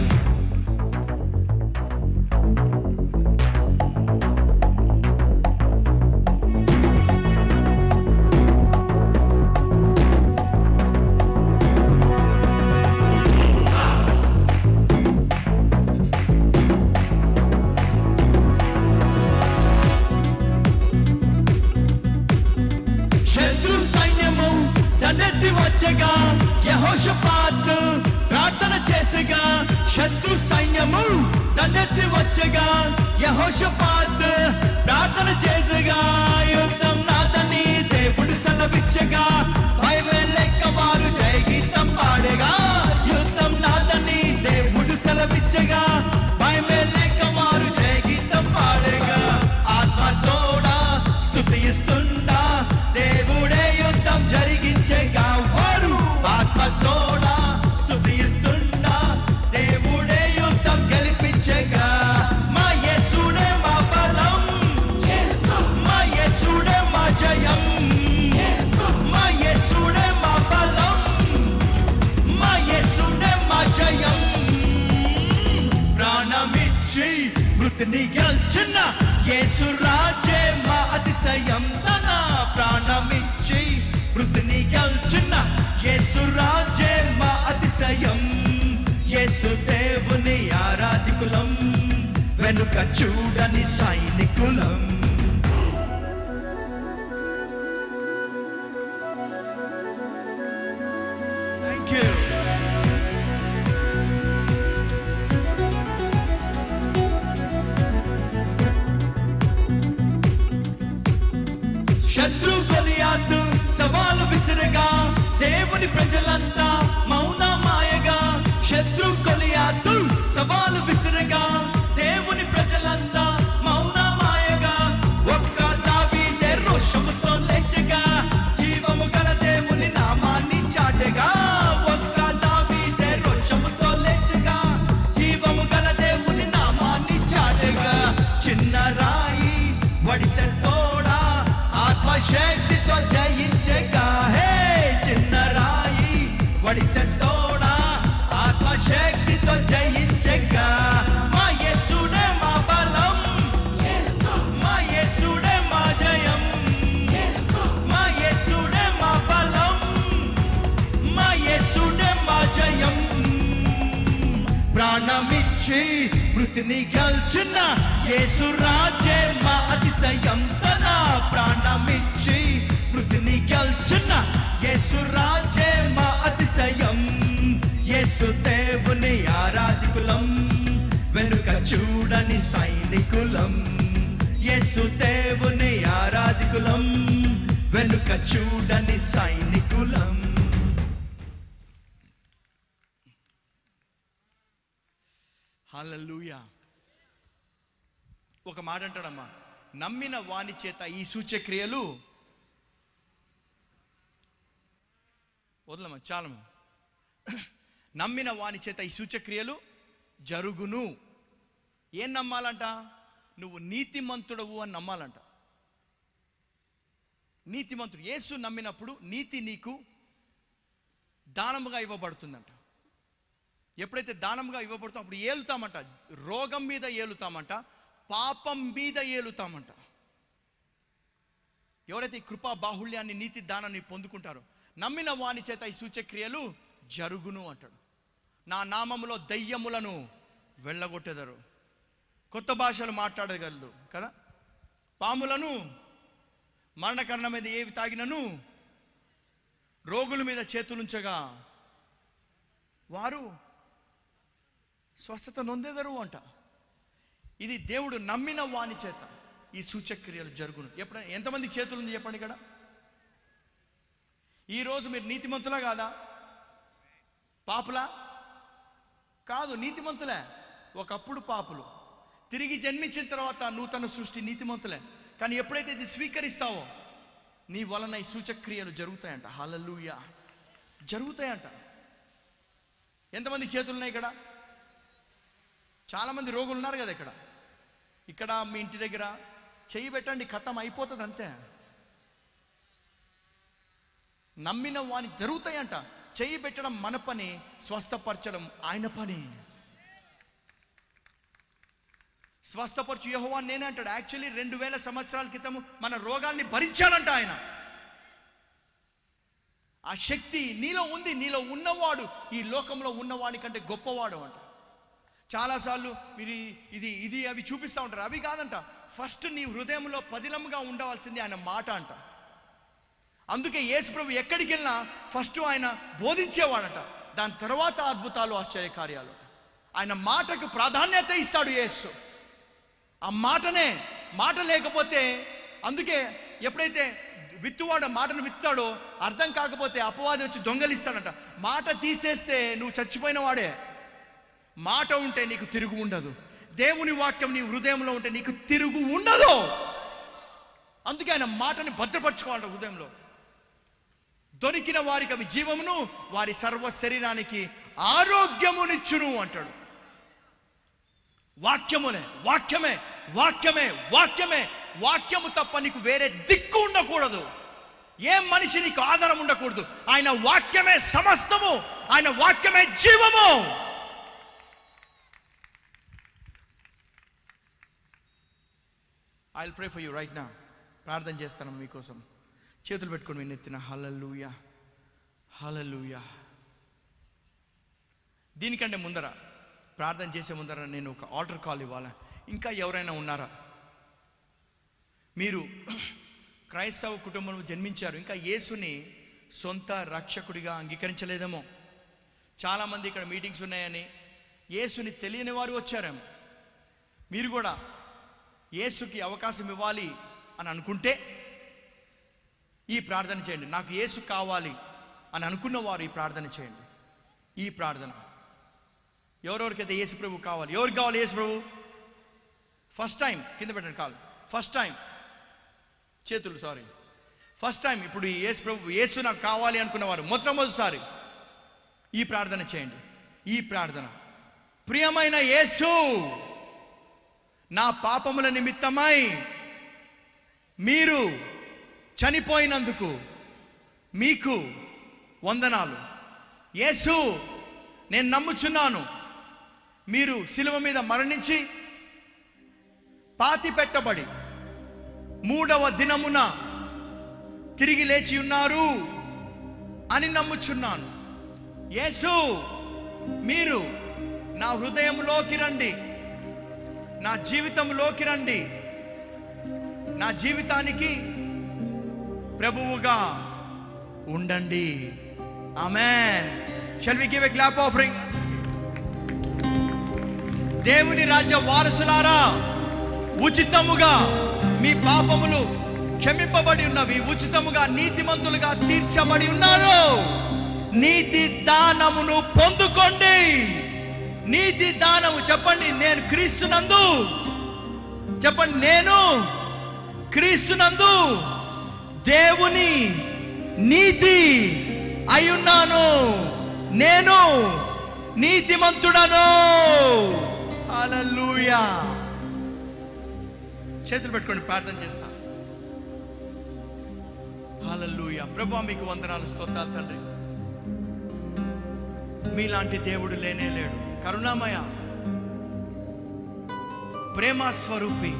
శత్రు సైన్యము తనెత్తి వచ్చగా యహోషపాత్ ప్రార్థన చేసగా శత్రు సైన్యము తనెత్తి వచ్చగా యహోషపాత్ ప్రార్థన చేసగా యుద్ధం నాదని దేవుడు సెలవిచ్చగా భయమే లెక్క వారు జయ గీతం పాడగా యుద్ధం నాదని దేవుడు సెలవిచ్చగా భయమే లెక్క వారు జయ గీతం పాడగా ఆత్మ తోడా స్థుతిస్తుండా దేవుడే యుద్ధం జరిగించేగా వారు ఆత్మతోడా స్థుతిస్తుండా దేవుడే యుద్ధం గెలిపించేగా మా యేసుడే మా బలం మా యేసుడే మా జయం మా యేసుడే మా బలం మా యేసుడే మా జయం ప్రాణమిచ్చి మృతిని గెల్చిన యేసు రాజే మా అతిశయం తన ప్రాణమిచ్చి మృతిని గెల్చిన యేసు రాజే మా అతిశయం యేసు దేవుని ఆరాధికులం వెనుక చూడని సైనికులం థ్యాంక్ యూ శత్రు గొలియాతు సవాలు విసిరగా దేవుని ప్రజలంతా మౌన మాయగా శత్రు గొలియాతు సవాలు విసిరగా దేవుని ప్రజలంతా మౌన మాయగా ఒక్క దావీదే రోషముతో లేచగా జీవము గల దేవుని నామాన్ని చాటగా ఒక్క దావీదే రోషముతో లేచగా జీవము గల దేవుని నామాన్ని చాటగా చిన్న రాయి వడిసె తోడా ఆత్మశక్తితో జయించగా హే చిన్న రాయి వడిసె తోడా ఆత్మశక్తితో జయించగా మా యేసుడే మా బలం మా యేసుడే మా జయం మా యేసుడే మా బలం మా యేసుడే మా జయం ప్రాణమిచ్చి మృతిని గెల్చిన యేసు రాజే మా అతిశయం తన ప్రాణమిచ్చి మృతిని గెల్చిన యేసు రాజే మా అతిశయం యేసు దేవుని ఆరాధికులం వెనుక చూడని సైనికులం యేసు దేవుని ఆరాధికులం వెనుక చూడని సైనికులం హల్లెలూయా ఒక మాట అంటాడమ్మా నమ్మిన వాని చేత ఈ సూచక్రియలు వదలమ్మా చాలమ్మా నమ్మిన వాని చేత ఈ సూచక్రియలు జరుగును ఏం నమ్మాలంట నువ్వు నీతిమంతుడవు అని నమ్మాలంట నీతిమంతుడు యేసు నమ్మినప్పుడు నీతి నీకు దానముగా ఇవ్వబడుతుందంట ఎప్పుడైతే దానముగా ఇవ్వబడుతుందో అప్పుడు ఏలుతామంట రోగం మీద ఏలుతామంట పాపం మీద ఏలుతామంట ఎవరైతే ఈ కృపా బాహుళ్యాన్ని నీతి దానాన్ని పొందుకుంటారో నమ్మిన వాని చేత ఈ సూచక్రియలు జరుగును అంటాడు నా నామములో దయ్యములను వెళ్ళగొట్టెదరు కొత్త భాషలు మాట్లాడగలరు కదా పాములను మరణకరణమైన ఏవి తాగినను రోగుల మీద చేతులుంచగా వారు స్వస్థత నొందెదరు అంట ఇది దేవుడు నమ్మిన వాని చేత ఈ సూచక్రియలు జరుగును ఎప్పుడైనా ఎంతమంది చేతులు ఉంది చెప్పండి ఇక్కడ ఈరోజు మీరు నీతిమంతులా కాదా పాపులా కాదు నీతిమంతులే ఒకప్పుడు పాపులు తిరిగి జన్మించిన తర్వాత నూతన సృష్టి నీతిమంతులే కానీ ఎప్పుడైతే ఇది స్వీకరిస్తావో నీ వలన ఈ సూచక్రియలు జరుగుతాయంట హల్లెలూయా జరుగుతాయంట ఎంతమంది చేతులు ఉన్నాయి ఇక్కడ చాలామంది రోగులు ఉన్నారు కదా ఇక్కడ ఇక్కడ మీ ఇంటి దగ్గర చెయ్యి పెట్టండి ఖతం అయిపోతుంది అంతే నమ్మిన వాని జరుగుతాయంట చెయ్యి పెట్టడం మన పని స్వస్థపరచడం ఆయన పని స్వస్థపరచు యహోవా నేనే అంటాడు యాక్చువల్లీ రెండు వేల సంవత్సరాల క్రితం మన రోగాల్ని భరించాడంట ఆయన ఆ శక్తి నీలో ఉంది నీలో ఉన్నవాడు ఈ లోకంలో ఉన్నవాడి కంటే గొప్పవాడు అంట చాలాసార్లు మీరు ఈ- ఇది ఇది అవి చూపిస్తూ ఉంటారు అవి కాదంట ఫస్ట్ నీ హృదయంలో పదిలంగా ఉండవలసింది ఆయన మాట అంట అందుకే యేసు ప్రభు ఎక్కడికి వెళ్ళినా ఫస్ట్ ఆయన బోధించేవాడట దాని తర్వాత అద్భుతాలు ఆశ్చర్యకార్యాలు ఆయన మాటకు ప్రాధాన్యత ఇస్తాడు యేసు ఆ మాటనే మాట లేకపోతే అందుకే ఎప్పుడైతే విత్తువాడు ఆ మాటను విత్తాడో అర్థం కాకపోతే అపవాది వచ్చి దొంగలిస్తాడంట మాట తీసేస్తే నువ్వు చచ్చిపోయిన వాడే మాట ఉంటే నీకు తిరుగు ఉండదు దేవుని వాక్యం నీ హృదయంలో ఉంటే నీకు తిరుగు ఉండదు అందుకే ఆయన మాటని భద్రపరచుకోవాలి హృదయంలో దొరికిన వారికి అవి జీవమును వారి సర్వ శరీరానికి ఆరోగ్యమునిచ్చును అంటాడు వాక్యమునే వాక్యమే వాక్యమే వాక్యమే వాక్యము తప్ప నీకు వేరే దిక్కు ఉండకూడదు ఏ మనిషి నీకు ఆధారం ఉండకూడదు ఆయన వాక్యమే సమస్తము ఆయన వాక్యమే జీవము I will pray for you right నా ప్రార్థన చేస్తాను మీకోసం చేతులు పెట్టుకొని మీ నెత్తిన హలలుయా హలలుయా దీనికంటే ముందర ప్రార్థన చేసే ముందర నేను ఒక ఆర్డర్ కాల్ ఇవ్వాలా ఇంకా ఎవరైనా ఉన్నారా మీరు క్రైస్తవ కుటుంబంలో జన్మించారు ఇంకా యేసుని సొంత రక్షకుడిగా అంగీకరించలేదేమో చాలామంది ఇక్కడ మీటింగ్స్ ఉన్నాయని యేసుని తెలియని వారు వచ్చారేమో మీరు కూడా యేసుకి అవకాశం ఇవ్వాలి అని అనుకుంటే ఈ ప్రార్థన చేయండి నాకు యేసు కావాలి అని అనుకున్న వారు ఈ ప్రార్థన చేయండి ఈ ప్రార్థన ఎవరెవరికైతే యేసు ప్రభు కావాలి ఎవరికి కావాలి యేసు ప్రభు ఫస్ట్ టైం కింద పెట్టండి కాల్ ఫస్ట్ టైం చేతులు సారీ ఫస్ట్ టైం ఇప్పుడు ఈ యేసు ప్రభు యేసు నాకు కావాలి అనుకున్నవారు మొట్టమొదటిసారి ఈ ప్రార్థన చేయండి ఈ ప్రార్థన ప్రియమైన యేసు నా పాపముల నిమిత్తమై మీరు చనిపోయినందుకు మీకు వందనాలు యేసు నేను నమ్ముచున్నాను మీరు శిలువ మీద మరణించి పాతి పెట్టబడి మూడవ దినమున తిరిగి లేచి ఉన్నారు అని నమ్ముచున్నాను యేసు మీరు నా హృదయంలోకి రండి నా జీవితంలోకి రండి నా జీవితానికి ప్రభువుగా ఉండండి amen shall we give a clap offering దేవుని రాజ్య వారసులారా ఉచితముగా మీ పాపములు క్షమింపబడి ఉన్నవి ఉచితముగా నీతిమంతులుగా తీర్చబడి ఉన్నారు నీతి దానమును పొందుకోండి నీతి దానము చెప్పండి నేను క్రీస్తునందు చెప్పండి నేను క్రీస్తునందు దేవుని నీతి అయ్యున్నాను నేను నీతిమంతుడను హల్లెలూయా చేతులు పెట్టుకొని ప్రార్థన చేస్తా హల్లెలూయా ప్రభా మీకు వందనాలు స్తోత్రాలు తండ్రి మీలాంటి దేవుడు లేనే లేడు కరుణామయ ప్రేమ స్వరూపి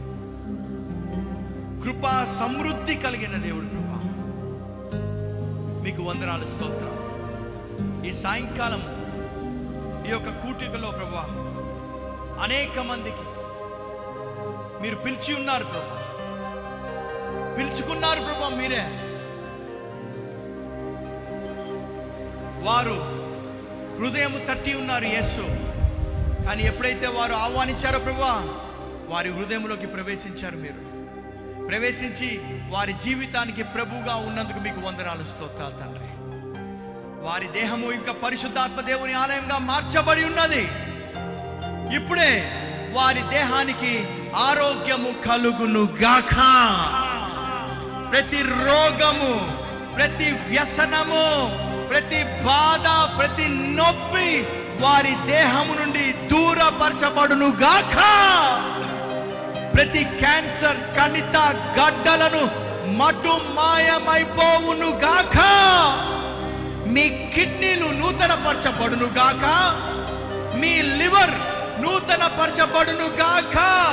కృపా సమృద్ధి కలిగిన దేవుడు కృప మీకు వందనాలు స్తోత్రం ఈ సాయంకాలం ఈ యొక్క కూటికలో ప్రభా అనేక మందికి మీరు పిలిచి ఉన్నారు ప్రభా పిలుచుకున్నారు ప్రభా మీరే వారు హృదయం తట్టి ఉన్నారు యేసు కానీ ఎప్పుడైతే వారు ఆహ్వానించారో ప్రభా వారి హృదయంలోకి ప్రవేశించారు మీరు ప్రవేశించి వారి జీవితానికి ప్రభుగా ఉన్నందుకు మీకు వందనాలు స్తోత్రాలు తండ్రి వారి దేహము ఇంకా పరిశుద్ధాత్మ దేవుని ఆలయంగా మార్చబడి ఉన్నది ఇప్పుడే వారి దేహానికి ఆరోగ్యము కలుగును గాక ప్రతి రోగము ప్రతి వ్యసనము ప్రతి బాధ ప్రతి నొప్పి వారి దేహము నుండి దూరపరచబడును గాక ప్రతి క్యాన్సర్ కణిత గడ్డలను మటు మాయమైపోవును గాక మీ కిడ్నీలు నూతన పరచబడును గాక మీ లివర్ నూతన పరచబడును గాక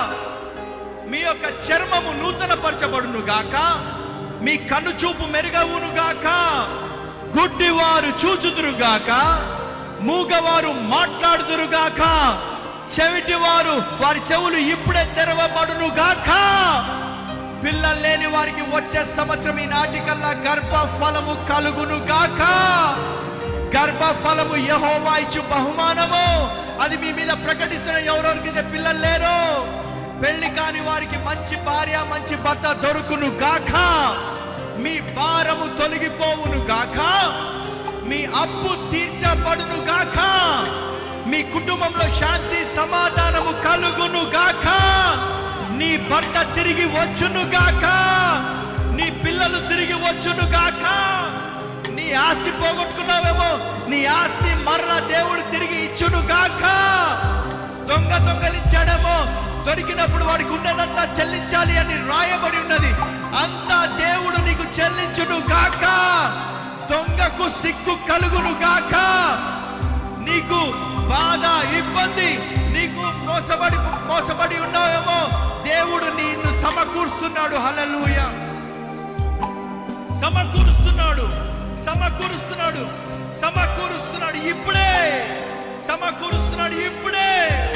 మీ యొక్క చర్మము నూతన పరచబడును గాక మీ కన్ను చూపు మెరుగవును గాక గుడ్డివారు చూచుదురు గాక మూగవారు మాట్లాడుదురు గాక చెవిటి వారు వారి చెవులు ఇప్పుడే తెరవబడును గాక పిల్లలు లేని వారికి వచ్చే సంవత్సరం ఈ నాటికల్లా గర్భ ఫలము కలుగును గాక గర్భ ఫలము యహోవా ఇచ్చు బహుమానము అది మీ మీద ప్రకటిస్తున్న ఎవరెవరికి పిల్లలు లేరు పెళ్లి కాని వారికి మంచి భార్య మంచి భర్త దొరుకును గాక మీ భారము తొలగిపోవును గాక మీ అప్పు తీర్చబడును గాక మీ కుటుంబంలో శాంతి సమాధానము కలుగును గాక నీ భర్త తిరిగి వచ్చును గాక నీ పిల్లలు తిరిగి వచ్చును గాక నీ ఆస్తి పోగొట్టుకున్నావేమో నీ ఆస్తి మరల దేవుడు తిరిగి ఇచ్చును గాక దొంగ దొంగలించాడేమో దొరికినప్పుడు వాడికి ఉన్నదంతా చెల్లించాలి అని రాయబడి ఉన్నది అంతా దేవుడు నీకు చెల్లించును గాక దొంగకు సిగ్గు కలుగును గాక నీకు బాధ ఇబ్బంది నీకు మోసబడి మోసబడి ఉన్నావేమో దేవుడు నిన్ను సమకూరుస్తున్నాడు హల్లెలూయ సమకూరుస్తున్నాడు సమకూరుస్తున్నాడు సమకూరుస్తున్నాడు ఇప్పుడే సమకూరుస్తున్నాడు ఇప్పుడే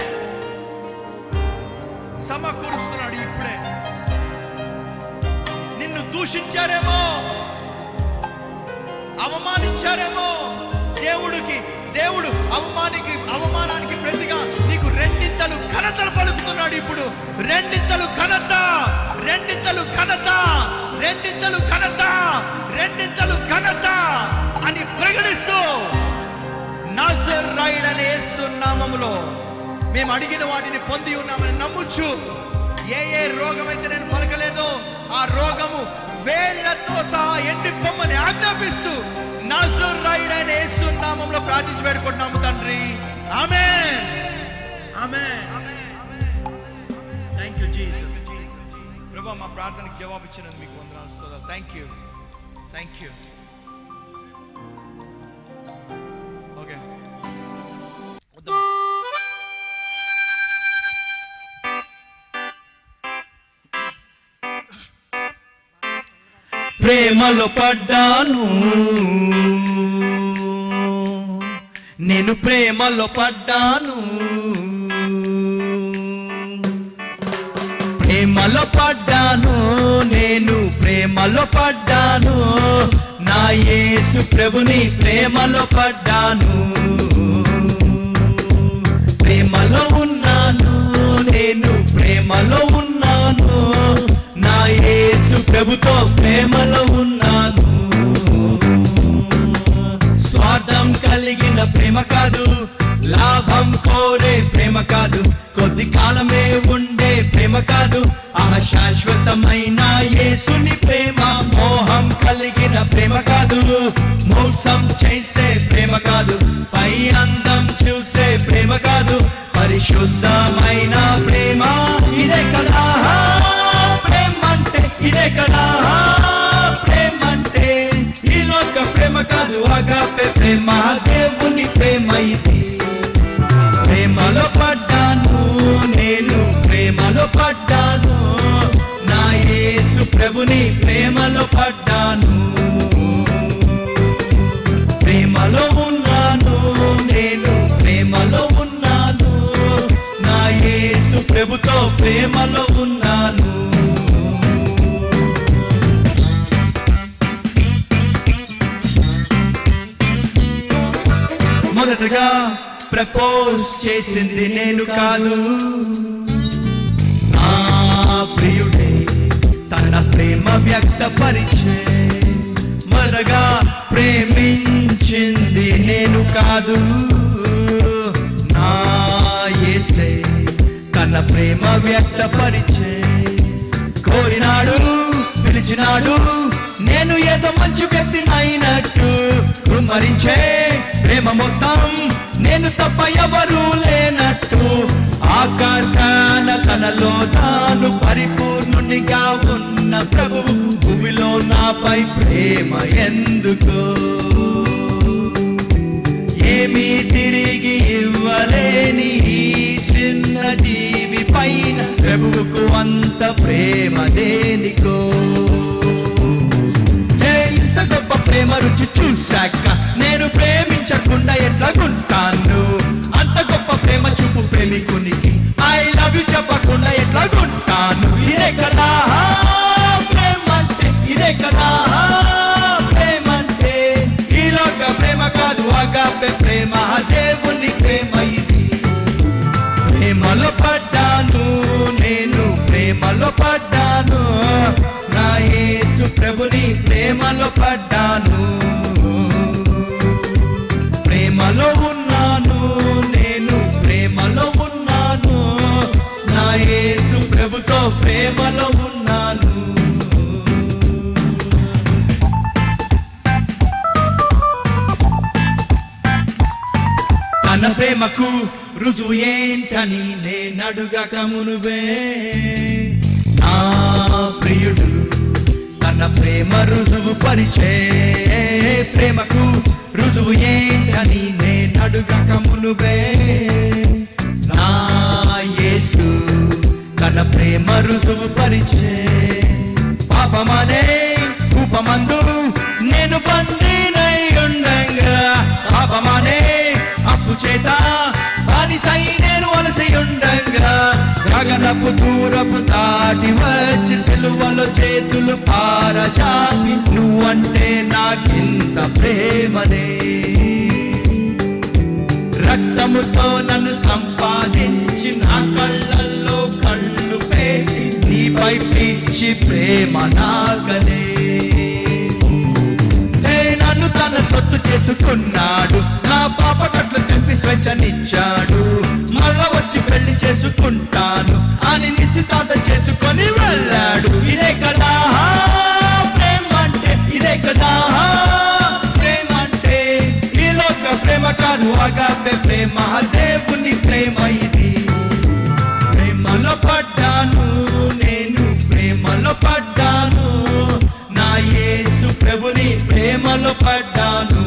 సమకూరుస్తున్నాడు ఇప్పుడే నిన్ను దూషించారేమో అవమానించారేమో దేవుడికి దేవుడు అవమానికి అవమానానికి ప్రతిగా నీకు రెండింతలు ఘనతలు పలుకుతున్నాడు ఇప్పుడు రెండింతలు ఘనత రెండింతలు ఘనత రెండింతలు ఘనత రెండింతలు ఘనత అని ప్రకటిస్తూ నజరైడ్ అనే యేసు నామములో మేము అడిగిన వాటిని పొంది ఉన్నామని నమ్ముచ్చు ఏ ఏ రోగం అయితే నేను పలకలేదో ఆ రోగము వేళ్లతో సహా ఎండిపోమ్మని ఆజ్ఞాపిస్తూ నజరైడ్ అనే యేసు నామంలో ప్రార్థించి వేడుకుంటున్నాము తండ్రి ఆమె ఆమె థ్యాంక్ యూ జీసస్ ప్రభా మా ప్రార్థనకి జవాబు ఇచ్చినందుకు మీకు వందనాలు thank you thank you okay ప్రేమలో పడ్డాను నేను ప్రేమలో పడ్డాను ప్రేమలో పడ్డాను నేను ప్రేమలో పడ్డాను నా యేసు ప్రభుని ప్రేమలో పడ్డాను ప్రేమలో ఉన్నాను నేను ప్రేమలో ఉన్నాను నా యేసు ప్రభుతో ప్రేమలో ఉన్నాను స్వార్థం కలిగిన ప్రేమ కాదు లాభం కోరే ప్రేమ కాదు కొద్ది కాలమే ఉండే ప్రేమ కాదు ఆ శాశ్వతమైన యేసుని ప్రేమ మోహం కలిగిన ప్రేమ కాదు మోసం చేసే ప్రేమ కాదు పై అందం చూసే ప్రేమ కాదు పరిశుద్ధమైన ప్రేమ ఇదే కదా ప్రేమ అంటే ఇదే కదా ప్రేమ అంటే ఈ లోక ప్రేమ కాదు అగాపే ప్రేమ దేవుని ప్రేమ ఇది ప్రేమలో పడ్డాను నేను ప్రేమలో పడ్డాను నా యేసు ప్రభుని ప్రేమలో పడ్డాను ప్రేమలో ఉన్నాను నేను ప్రేమలో ఉన్నాను నా యేసు ప్రభుతో ప్రేమలో ఉన్నాను మొదటగా ప్రపోజ్ చేసింది నేను కాదు నా ప్రియుడే తన ప్రేమ వ్యక్తపరిచే మొదటగా ప్రేమించింది నేను కాదు నా యేసే తన ప్రేమ వ్యక్తపరిచే కోరినాడు పిలిచినాడు నేను ఏదో మంచి వ్యక్తి అయినట్టు కుమ్మరించే ప్రేమ మొత్తం నేను తప్ప ఎవరు లేనట్టు ఆకాశాన తనలో తాను పరిపూర్ణునిగా ఉన్న ప్రభువు భూమిలో నాపై ప్రేమ ఎందుకు ఏమీ తిరిగి ఇవ్వలేని ఈ చిన్న జీవి పైన ప్రభువుకు అంత ప్రేమ దేనికో ఏ ఇంత గొప్ప ప్రేమ రుచి చూశాక నేను ప్రేమించకుండా ఎట్లాగుంటాను అంత గొప్ప ప్రేమ చూపు ప్రేమికునికి ఐ లవ్ యు చెప్పకుండా ఎట్లాగుంటాను ఇదే కదా ప్రేమ అంటే ఇదే కదా ప్రేమ అంటే ఈ లోక ప్రేమ కాదు అగాపే ప్రేమ దేవుని ప్రేమ ఇది ప్రేమలో పడ్డాను నేను ప్రేమలో పడ్డాను నా యేసు ప్రభుని ప్రేమలో పడ్డాను ప్రేమలో ఉన్నాను నేను ప్రేమలో ఉన్నాను నా యేసు ప్రభుతో ప్రేమలో ఉన్నాను తన ప్రేమకు రుజువు ఏంటని నేనడుగక మునుబే నా ప్రియుడు తన ప్రేమ రుజువు పరిచే ప్రేమకు రుజువు ఏంటని నేనడుగక మునుబే నా యేసు తన ప్రేమ రుజువు పరిచే పాపమనే ఉపమందు నేను బందీనై ఉండగా పాపమనే అప్పు చేత బానిసై నేను వలసి ఉండగా గగనపు దూరపు దాటి వచ్చి సెలువలో చేతులు పారచాపి నువ్వంటే నాకింత ప్రేమనే రక్తముతో నన్ను సంపాదించి నా కళ్ళల్లో కళ్ళు పెట్టి నీపై పిచ్చి ప్రేమ నాకనే ఏ నన్ను తన సొత్తు చేసుకున్నాడు నా పాపటట్లు తెంపి స్వేచ్ఛనిచ్చాడు మళ్ళా వచ్చి పెళ్లి చేసుకుంటాను అని నిశ్చితార్థ చేసుకొని వెళ్ళాడు ఇదే కదా ప్రేమ అంటే ఇదే కదా ప్రేమ అంటే ఈ లోక ప్రేమ కాదు అగాపే ప్రేమ దేవుని ప్రేమ ఇది ప్రేమలో పడ్డాను నేను ప్రేమలో పడ్డాను నా యేసు ప్రభుని ప్రేమలో పడ్డాను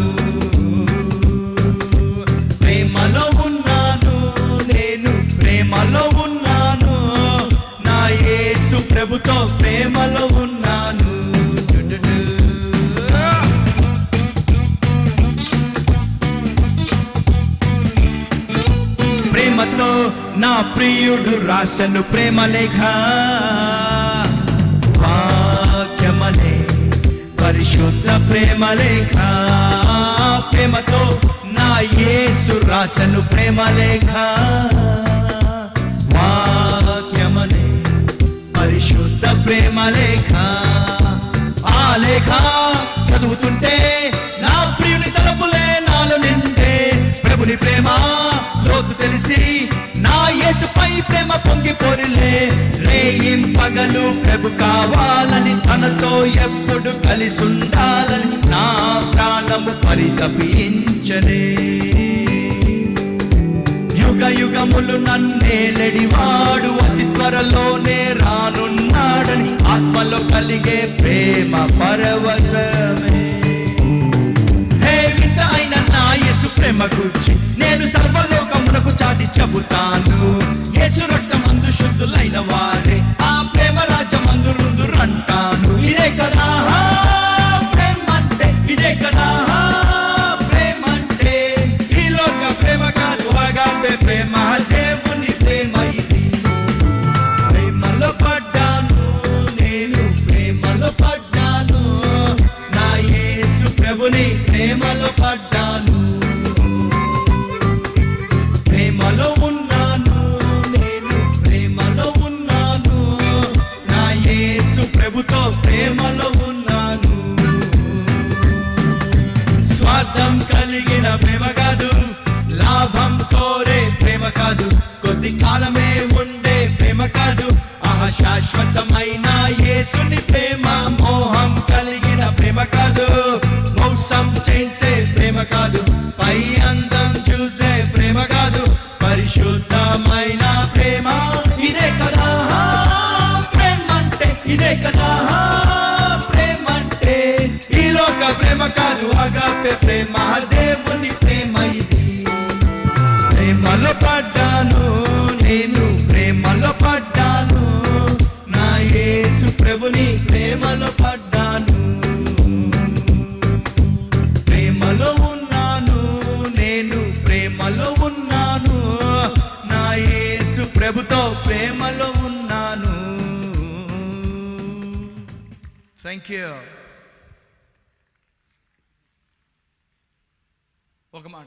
ప్రేమలో ఉన్నాను నేను ప్రేమలో ఉన్నాను నా యేసు ప్రభుతో ప్రేమలో ఉన్నాను ప్రేమతో నా ప్రియుడు రాసను ప్రేమ లేఖ వాక్యమనే పరిశుద్ధ ప్రేమ లేఖ ప్రేమతో నా యేసు రాసను ప్రేమ లేఖ వాక్యమనే పరిశుద్ధ ప్రేమ లేఖ ఆ లేఖ చదువుతుంటే నా ప్రియుని తలపులే నాలో నిండే ప్రభుని ప్రేమ లోతు తెలిసి నా యేసుపై ప్రేమ పొంగి పొరిలే రేయిం పగలు ప్రభు కావాలని తనతో ఎప్పుడు కలిసి ఉండాలని నా ప్రాణము పరితపించనే యుగ యుగములు నన్నేలడివాడు అతి త్వరలోనే రానున్నాడని ఆత్మలో కలిగే ప్రేమ పరవశమే హే వింత అయిన నా యేసు ప్రేమ గురించి నేను సర్వలోకమునకు చాటి చెబుతాను యేసు రక్తమందు శుద్ధులైన వారే ఆ ప్రేమ రాజ్యమందు రుందురంటాను ఇదే కదా ప్రేమంటే ఇదే కదా ప్రేమంటే ఈ లోక ప్రేమ కాదు అగాపే ప్రేమ దేవుని ప్రేమ ఇది ప్రేమలో పడ్డాను నేను ప్రేమలో పడ్డాను నా యేసు ప్రభుని ప్రేమలో పడ్డాను ప్రేమలో ఉన్నాను నేను ప్రేమలో ఉన్నాను నా యేసు ప్రభుతో ప్రేమలో ఉన్నాను స్వార్థం కలిగిన ప్రేమ కాదు లాభం కోరే ప్రేమ కాదు కొద్ది కాలమే ఉండే ప్రేమ కాదు ఆహా శాశ్వతమైన యేసుని ప్రేమ మోహం కలిగిన ప్రేమ కాదు మోసం చేసే ప్రేమ కాదు పై అందం చూసే ప్రేమ కాదు పరిశుద్ధమైన ప్రేమ ఇదే కదా ప్రేమంటే ఇదే కదా ప్రేమంటే ఈ లోక ప్రేమ కాదు అగాపే ప్రేమ దేవుని ప్రేమ ఇది ప్రేమలో పడ్డాను నేను ప్రేమలో పడ్డాను నా యేసు ప్రభుని ప్రేమలో పడ్డాను ప్రేమలో ఉన్నాను నేను ప్రేమలో ఉన్నాను నా యేసు ప్రభుతో ప్రేమలో ఉన్నాను థ్యాంక్ యూ ఒక మాట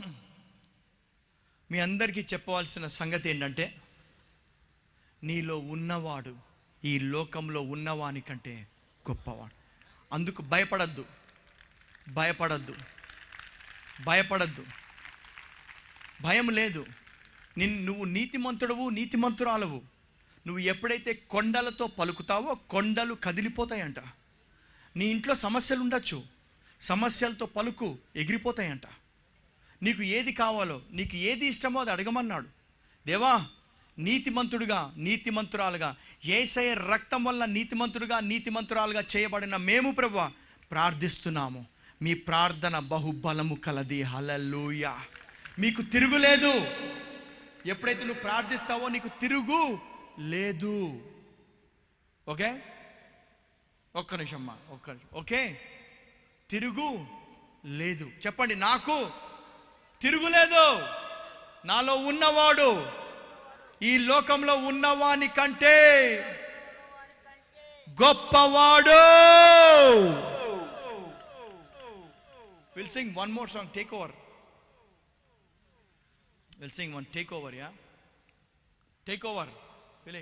మీ అందరికీ చెప్పవలసిన సంగతి ఏంటంటే నీలో ఉన్నవాడు ఈ లోకంలో ఉన్నవాని కంటే గొప్పవాడు అందుకు భయపడద్దు భయపడద్దు భయపడద్దు భయం లేదు నిన్ నువ్వు నీతిమంతుడవు నీతిమంతురాలవు నువ్వు ఎప్పుడైతే కొండలతో పలుకుతావో కొండలు కదిలిపోతాయంట నీ ఇంట్లో సమస్యలు ఉండొచ్చు సమస్యలతో పలుకు ఎగిరిపోతాయంట నీకు ఏది కావాలో నీకు ఏది ఇష్టమో అది అడగమన్నాడు దేవా నీతిమంతుడుగా నీతిమంతురాలుగా ఏసయ రక్తం వల్ల నీతిమంతుడుగా నీతిమంతురాలుగా చేయబడిన మేము ప్రభు ప్రార్థిస్తున్నాము మీ ప్రార్థన బహుబలము కలది హలలుయ మీకు తిరుగులేదు ఎప్పుడైతే నువ్వు ప్రార్థిస్తావో నీకు తిరుగు లేదు ఓకే ఒక్క నిమిషం అమ్మా ఒక్క నిమిషం ఓకే తిరుగు లేదు చెప్పండి నాకు తిరుగులేదు నాలో ఉన్నవాడు ఈ లోకంలో ఉన్నవాని కంటే గొప్పవాడు will sing one more song take over will sing one take over yeah take over విలే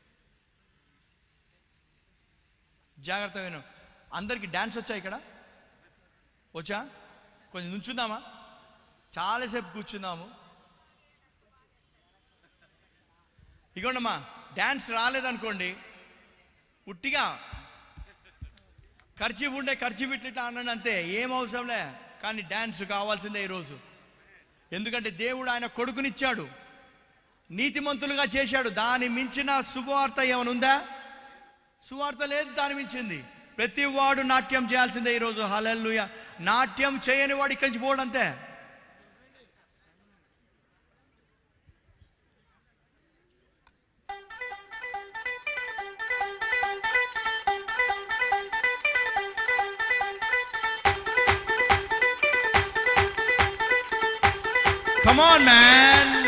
జాగ్రత్త విను అందరికి డ్యాన్స్ వచ్చా ఇక్కడ వచ్చా కొంచెం నుంచుందామా చాలాసేపు కూర్చుందాము ఇగోండమ్మా డ్యాన్స్ రాలేదనుకోండి ఉట్టిగా ఖర్చు ఉండే ఖర్చు ఇట్లా అన్నాడు అంతే ఏం అవసరంలే కానీ డ్యాన్స్ కావాల్సిందే ఈరోజు ఎందుకంటే దేవుడు ఆయన కొడుకునిచ్చాడు నీతిమంతులుగా చేశాడు దాని మించిన శుభవార్త ఏమైనా ఉందా సువార్త లేదు దాని మించింది ప్రతి వాడు నాట్యం చేయాల్సిందే ఈరోజు హలల్లుయ నాట్యం చేయని వాడు ఇక్కడి నుంచి పోవడం అంతే Come on, man.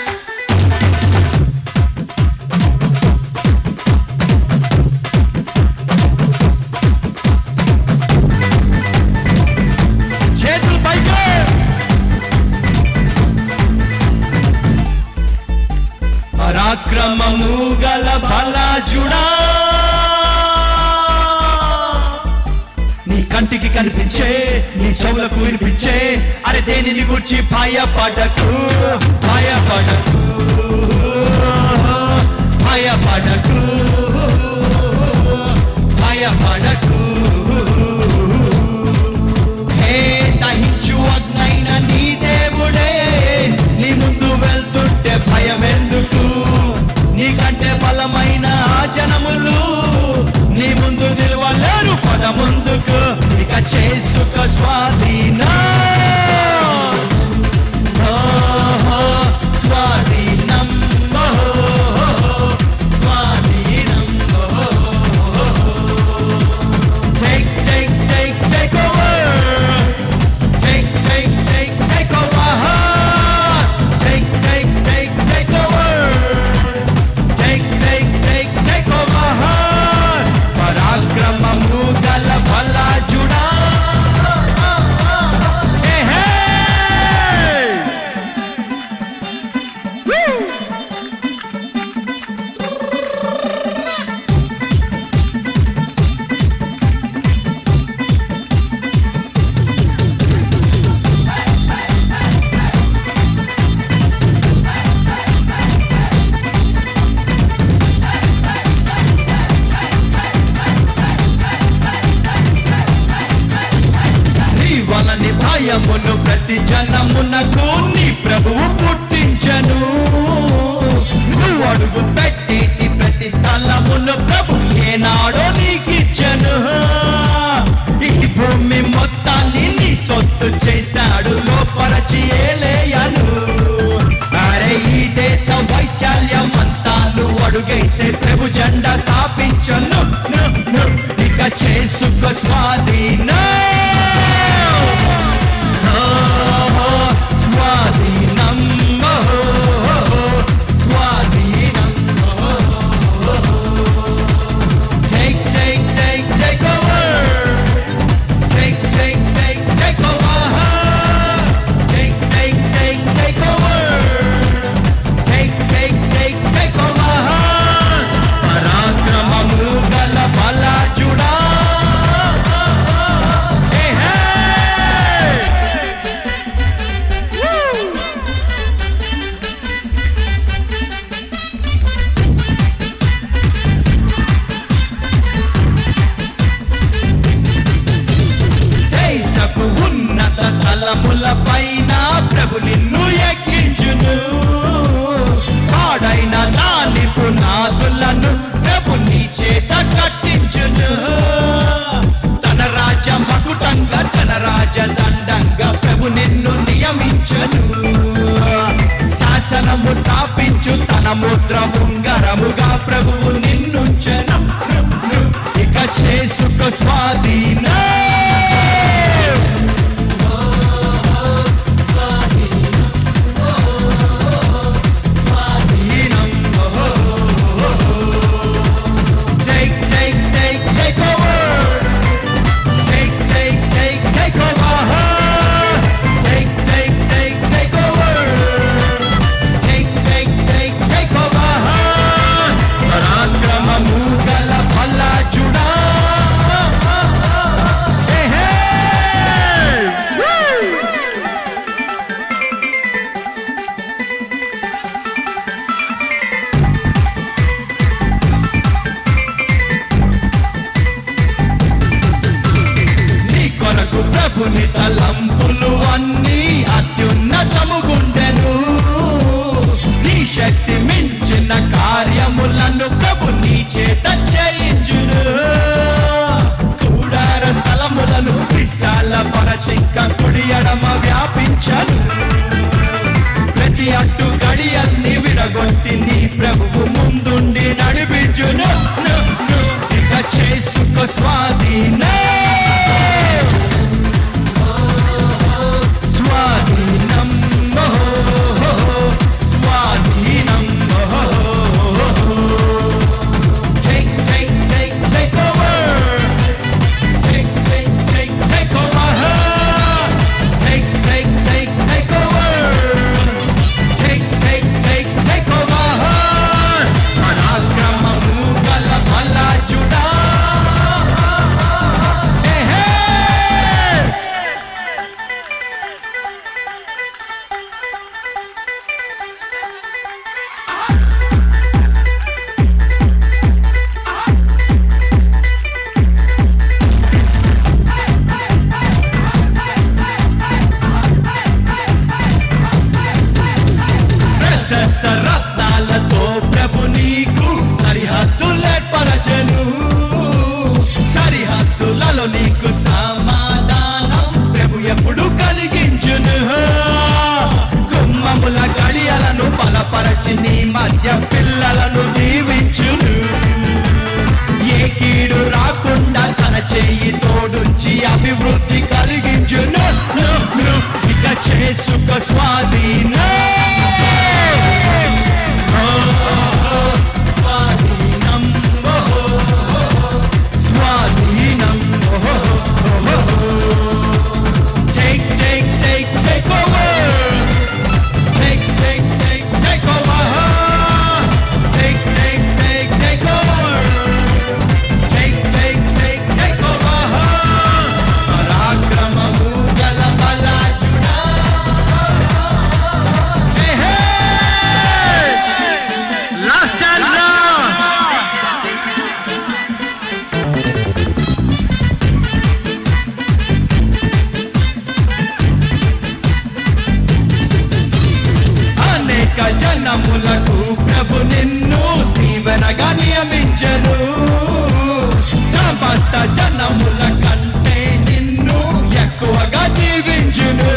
చేతులు పైకి పరాక్రమము గల బలాజుడా నీ కంటికి కనిపించే నీ చెవులకు వినిపించే అరే దేనిని గురించి భయపడకు భయపడకు భయపడకు భయపడకు హే దహించు ప్రతి జనమునకు నీ ప్రభువు పుట్టించను నువ్వు అడుగు పెట్టేటి ప్రతి స్థలమును ప్రభు ఏనాడో నీకిచ్చను ఈ భూమి మొత్తాన్ని నీ సొత్తు చేశాడు లోపరచి ఏలేయను అరే ఈ దేశ వైశాల్యం అంతా నువ్వు అడుగేసే ప్రభు జెండా స్థాపించను ను, ను, ఇక చేసుకో స్వాధీనం స్వాధీనం స్వాధీనం Take, take, take, take over. Take, take, take, take over. Take, take, take, take over. Take, take, take, take over. పరాక్రమము గల బలాజుడా. Hey, hey! దేశపు ఉన్నత స్థలముల పైన ప్రభు నిన్ను ఎక్కించును పాడైన దాని పునాదులను ప్రభు నీ చేత కట్టించును తన రాజ మకుటంగా తన రాజదండంగా ప్రభు నిన్ను నియమించను శాసనము స్థాపించు తన ముద్ర ఉంగరముగా ప్రభువు నిన్నుంచను ఇక చేసుకో స్వాధీనం Take, take, take, take over. Take, take, take, take over. Take, take, take, take over. Take, take, take, take over. పరాక్రమము గల బలాజుడా. Hey, hey! Woo! నీ కొరకు ప్రభుని తలంపులు అన్నీ అత్యున్నతము గుండెను నీ శక్తి మించిన కార్యములను ప్రభు నీ చేత చేయించును కూడార స్థలములను విశాల పరచింక కుడి ఎడమ వ్యాపించను ప్రతి అడ్డు గడియల్ని విడగొట్టి నీ ప్రభువు ముందుండి నడిపించును ను, ను, ఇక చేసుకో స్వాధీనం స్వాధీనం ఓహో, స్వాధీనం ఓహో. Take, take, take, take over. Take, take, take, take over. Take, take, take, take over. Take, take, take, take over. పరాక్రమము గల బలాజుడా. Hey, hey! ప్రశస్త రత్నాలతో ప్రభు నీకు సరిహద్దులేర్పరచను సరిహద్దులలో నీకు సమాధానం ప్రభు ఎప్పుడు కలిగించును కుమ్మముల గడియలను బలపరచి నీ మధ్య పిల్లలను దీవించును ఏ కీడు రాకుండా తన చెయ్యి తోడుంచి అభివృద్ధి కలిగించును ను, ను, ఇక చేసుక స్వాధీనం ఓ, స్వాధీనం ఓ, స్వాధీనం ఓ, Take, take, take, take over. Take, take, take, take over. Take, take, take, take over. Take, take, take, take over. పరాక్రమము గల బలాజుడా. జనములకు ప్రభు నిన్ను దీవెనగా నియమించను సమస్త జనముల కంటే నిన్ను ఎక్కువగా జీవించును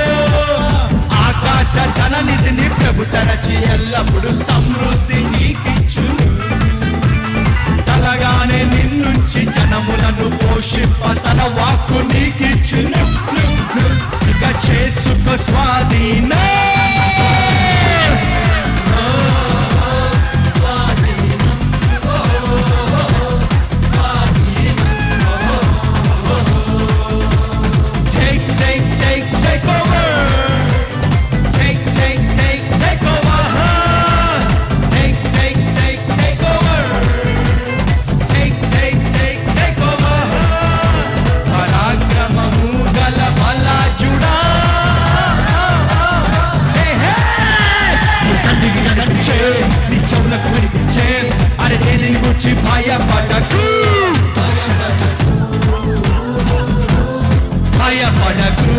ఆకాశ ధననిధిని ప్రభు తరచి ఎల్లప్పుడు సమృద్ధి నీకిచ్చును తలగానే నిన్నుంచి జనములను పోషింప తన వాక్కు నీకిచ్చును ఇక చేసుకో స్వాధీన Take, take, take, take over. Take, take, take, take over. Take, take, take, take over. Take, take, take, take over. పరాక్రమము గల బలాజుడా. Hey, hey! నీ తండ్రికి నడిచే, నీ చెవులకు వినిపించే, అరే దేనిని గురించి భయపడకు భయపడకు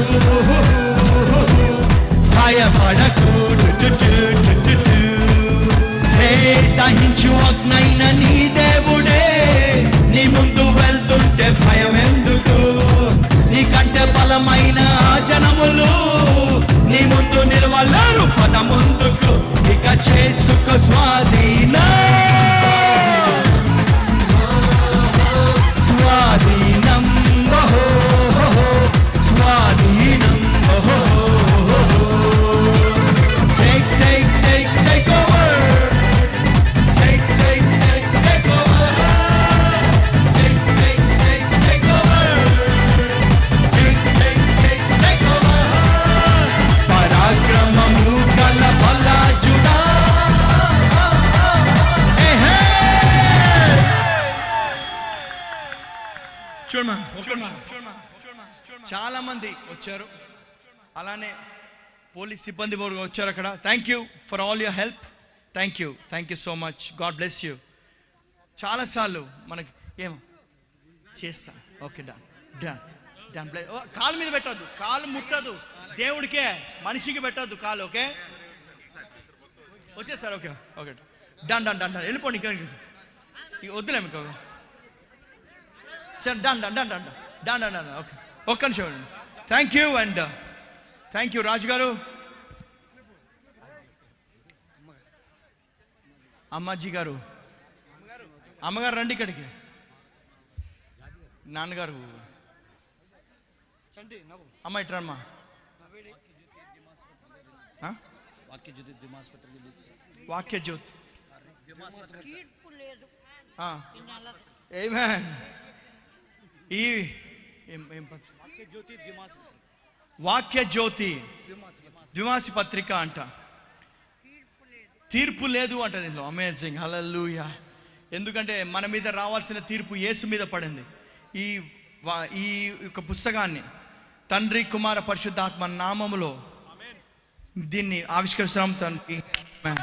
భయపడకు టు, టు, టు, టు, టు, టు. హే దహించు అగ్నైన నీ దేవుడే నీ ముందు వెళ్తుంటే భయం ఎందుకు నీ కంటే బలమైన ఆ జనములు నీ ముందు నిలవలేరు పద ముందుకు ఇక చేసుకో స్వాధీన స్వాధీనం ఓహో స్వాధీనం ఓహో Take, take, take, take over. Take, take, take, take over. Take, take, take, take over. Take, take, take, take over. పరాక్రమము గల బలాజుడా. Hey, hey! చూడమా చూడమా చాలా మంది వచ్చారు అలానే పోలీస్ సిబ్బంది కూడా వచ్చారు అక్కడ thank you for all your help thank you thank you so much God bless you చాలాసార్లు మనకి ఏం చేస్తా okay done done done bless కాలు మీద పెట్టద్దు కాలు ముట్టదు దేవుడికే మనిషికి పెట్టద్దు కాలు ఓకే వచ్చేస్తారు okay okay done done done done వెళ్ళిపోండి ఇంకా ఇక వద్దులే మీకు సరే done done done done done done done okay ఒక్క నిమిషం thank you and thank you Raju garu Ammaji గారు అమ్మగారు రండి ఇక్కడికి నాన్నగారు చంటి నవ్వు అమ్మ ఇట్రమ్మా ఆ? వాక్య జ్యోతి కీర్పు లేదు ఆ. ఈ నెల Amen. ఈ ఏం ఏం పత్రిక? వాక్య జ్యోతి ద్విమాసి పత్రిక అంట తీర్పు లేదు అంట దీనిలో అమేజింగ్ హలల్లుయా ఎందుకంటే మన మీద రావాల్సిన తీర్పు యేసు మీద పడింది ఈ వా- ఈ యొక్క పుస్తకాన్ని తండ్రి కుమార పరిశుద్ధాత్మ నామములో దీన్ని ఆవిష్కరిస్తున్నాం తండ్రి Amen.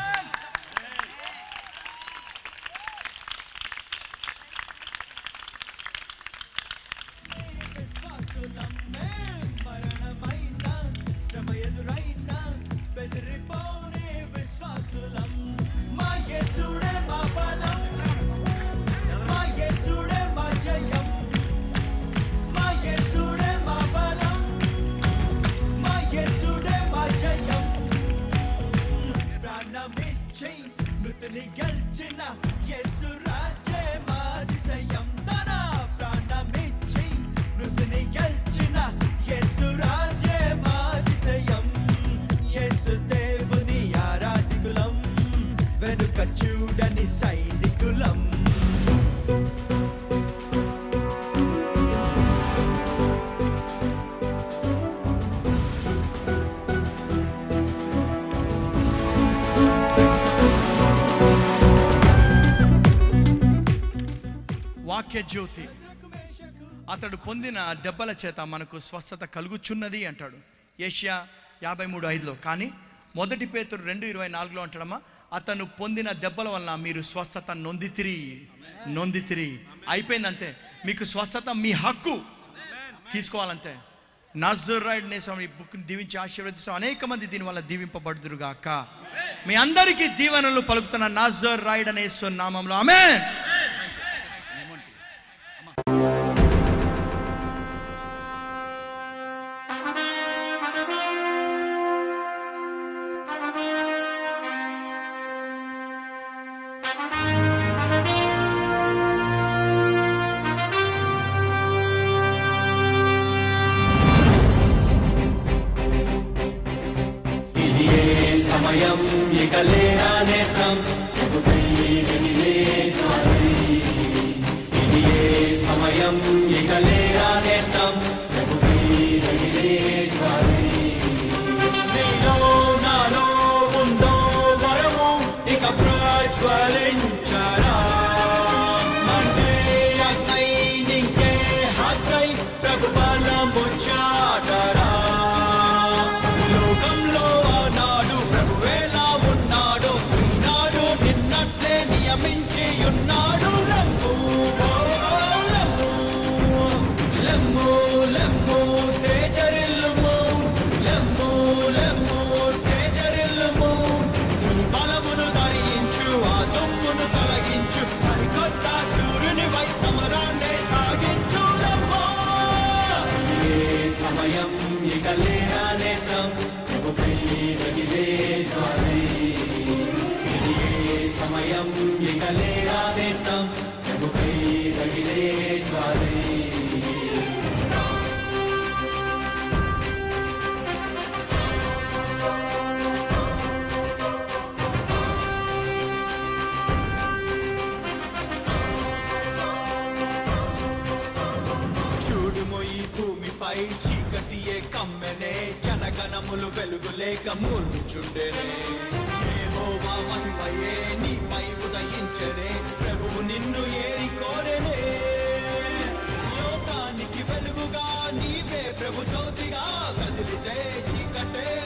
గెలిచిన యేసు రాజే మాదిశయం తన ప్రాణమిచ్చి మృతిని గెలిచిన యేసు రాజే మాదిశయం యేసు దేవుని ఆరాధికులం వెనుక చూడని సైనికులం వాక్య జ్యోతి అతడు పొందిన దెబ్బల చేత మనకు స్వస్థత కలుగుచున్నది అంటాడు ఏషియా యాభై మూడు ఐదులో కానీ మొదటి పేతురు రెండు ఇరవై నాలుగులో అంటాడమ్మా అతను పొందిన దెబ్బల వలన మీరు స్వస్థత నొందితిరి నొందితిరి అయిపోయిందంతే మీకు స్వస్థత మీ హక్కు తీసుకోవాలంతే నజరైడ్ అనే స్వామి ఈ బుక్ని దీవించి ఆశీర్వదిస్తాం అనేక మంది దీని వల్ల దీవింపబడుదురుగాక మీ అందరికీ దీవెనలు పలుకుతున్న నాజర్ రాయిడ్ అనే యేసు నామంలో ఆమె ఇది ఏ సమయం ఇక లేరా నేస్తం ఇది ఏ సమయం ఇక లేరా నేస్తం నీలో నాలో ఉందో వరము ఇక ప్రజ్వలించరా మండే అగ్నై నింకే హత్తై ప్రభు బలము చాటరా లోకంలో ఆనాడు ప్రభువేలా ఉన్నాడు ఈనాడు నిన్నట్లే నియమించి ఉన్నాడు లెమ్ము ఓ, లెమ్ము లెమ్ము లెమ్ము తేజరిల్లుము లెమ్ము లెమ్ము తేజరిల్లుము నీ బలమును ధరించు ఆ దుమ్మును తొలగించు సరికొత్త సూర్యుని వై సమరాన్నే సాగించు లెమ్ము ఏ సమయం ఇక లేరా నేస్తం ప్రభుపై రగిలే జ్వాలై ఇది ఏ సమయం ఇక లేరా నేస్తం ప్రభుపై రగిలే జ్వాలై చూడుము ఈ భూమిపై చీకటియే కమ్మెనే జనగణములు వెలుగులేక మూర్చుండెనే యెహోవా మహిమయే నీపై ఉదయించెనే ప్రభువు నిన్ను ఏరి కోరెనే లోకానికి వెలుగుగా నీవే ప్రభు జ్యోతిగా కదిలితే చీకటే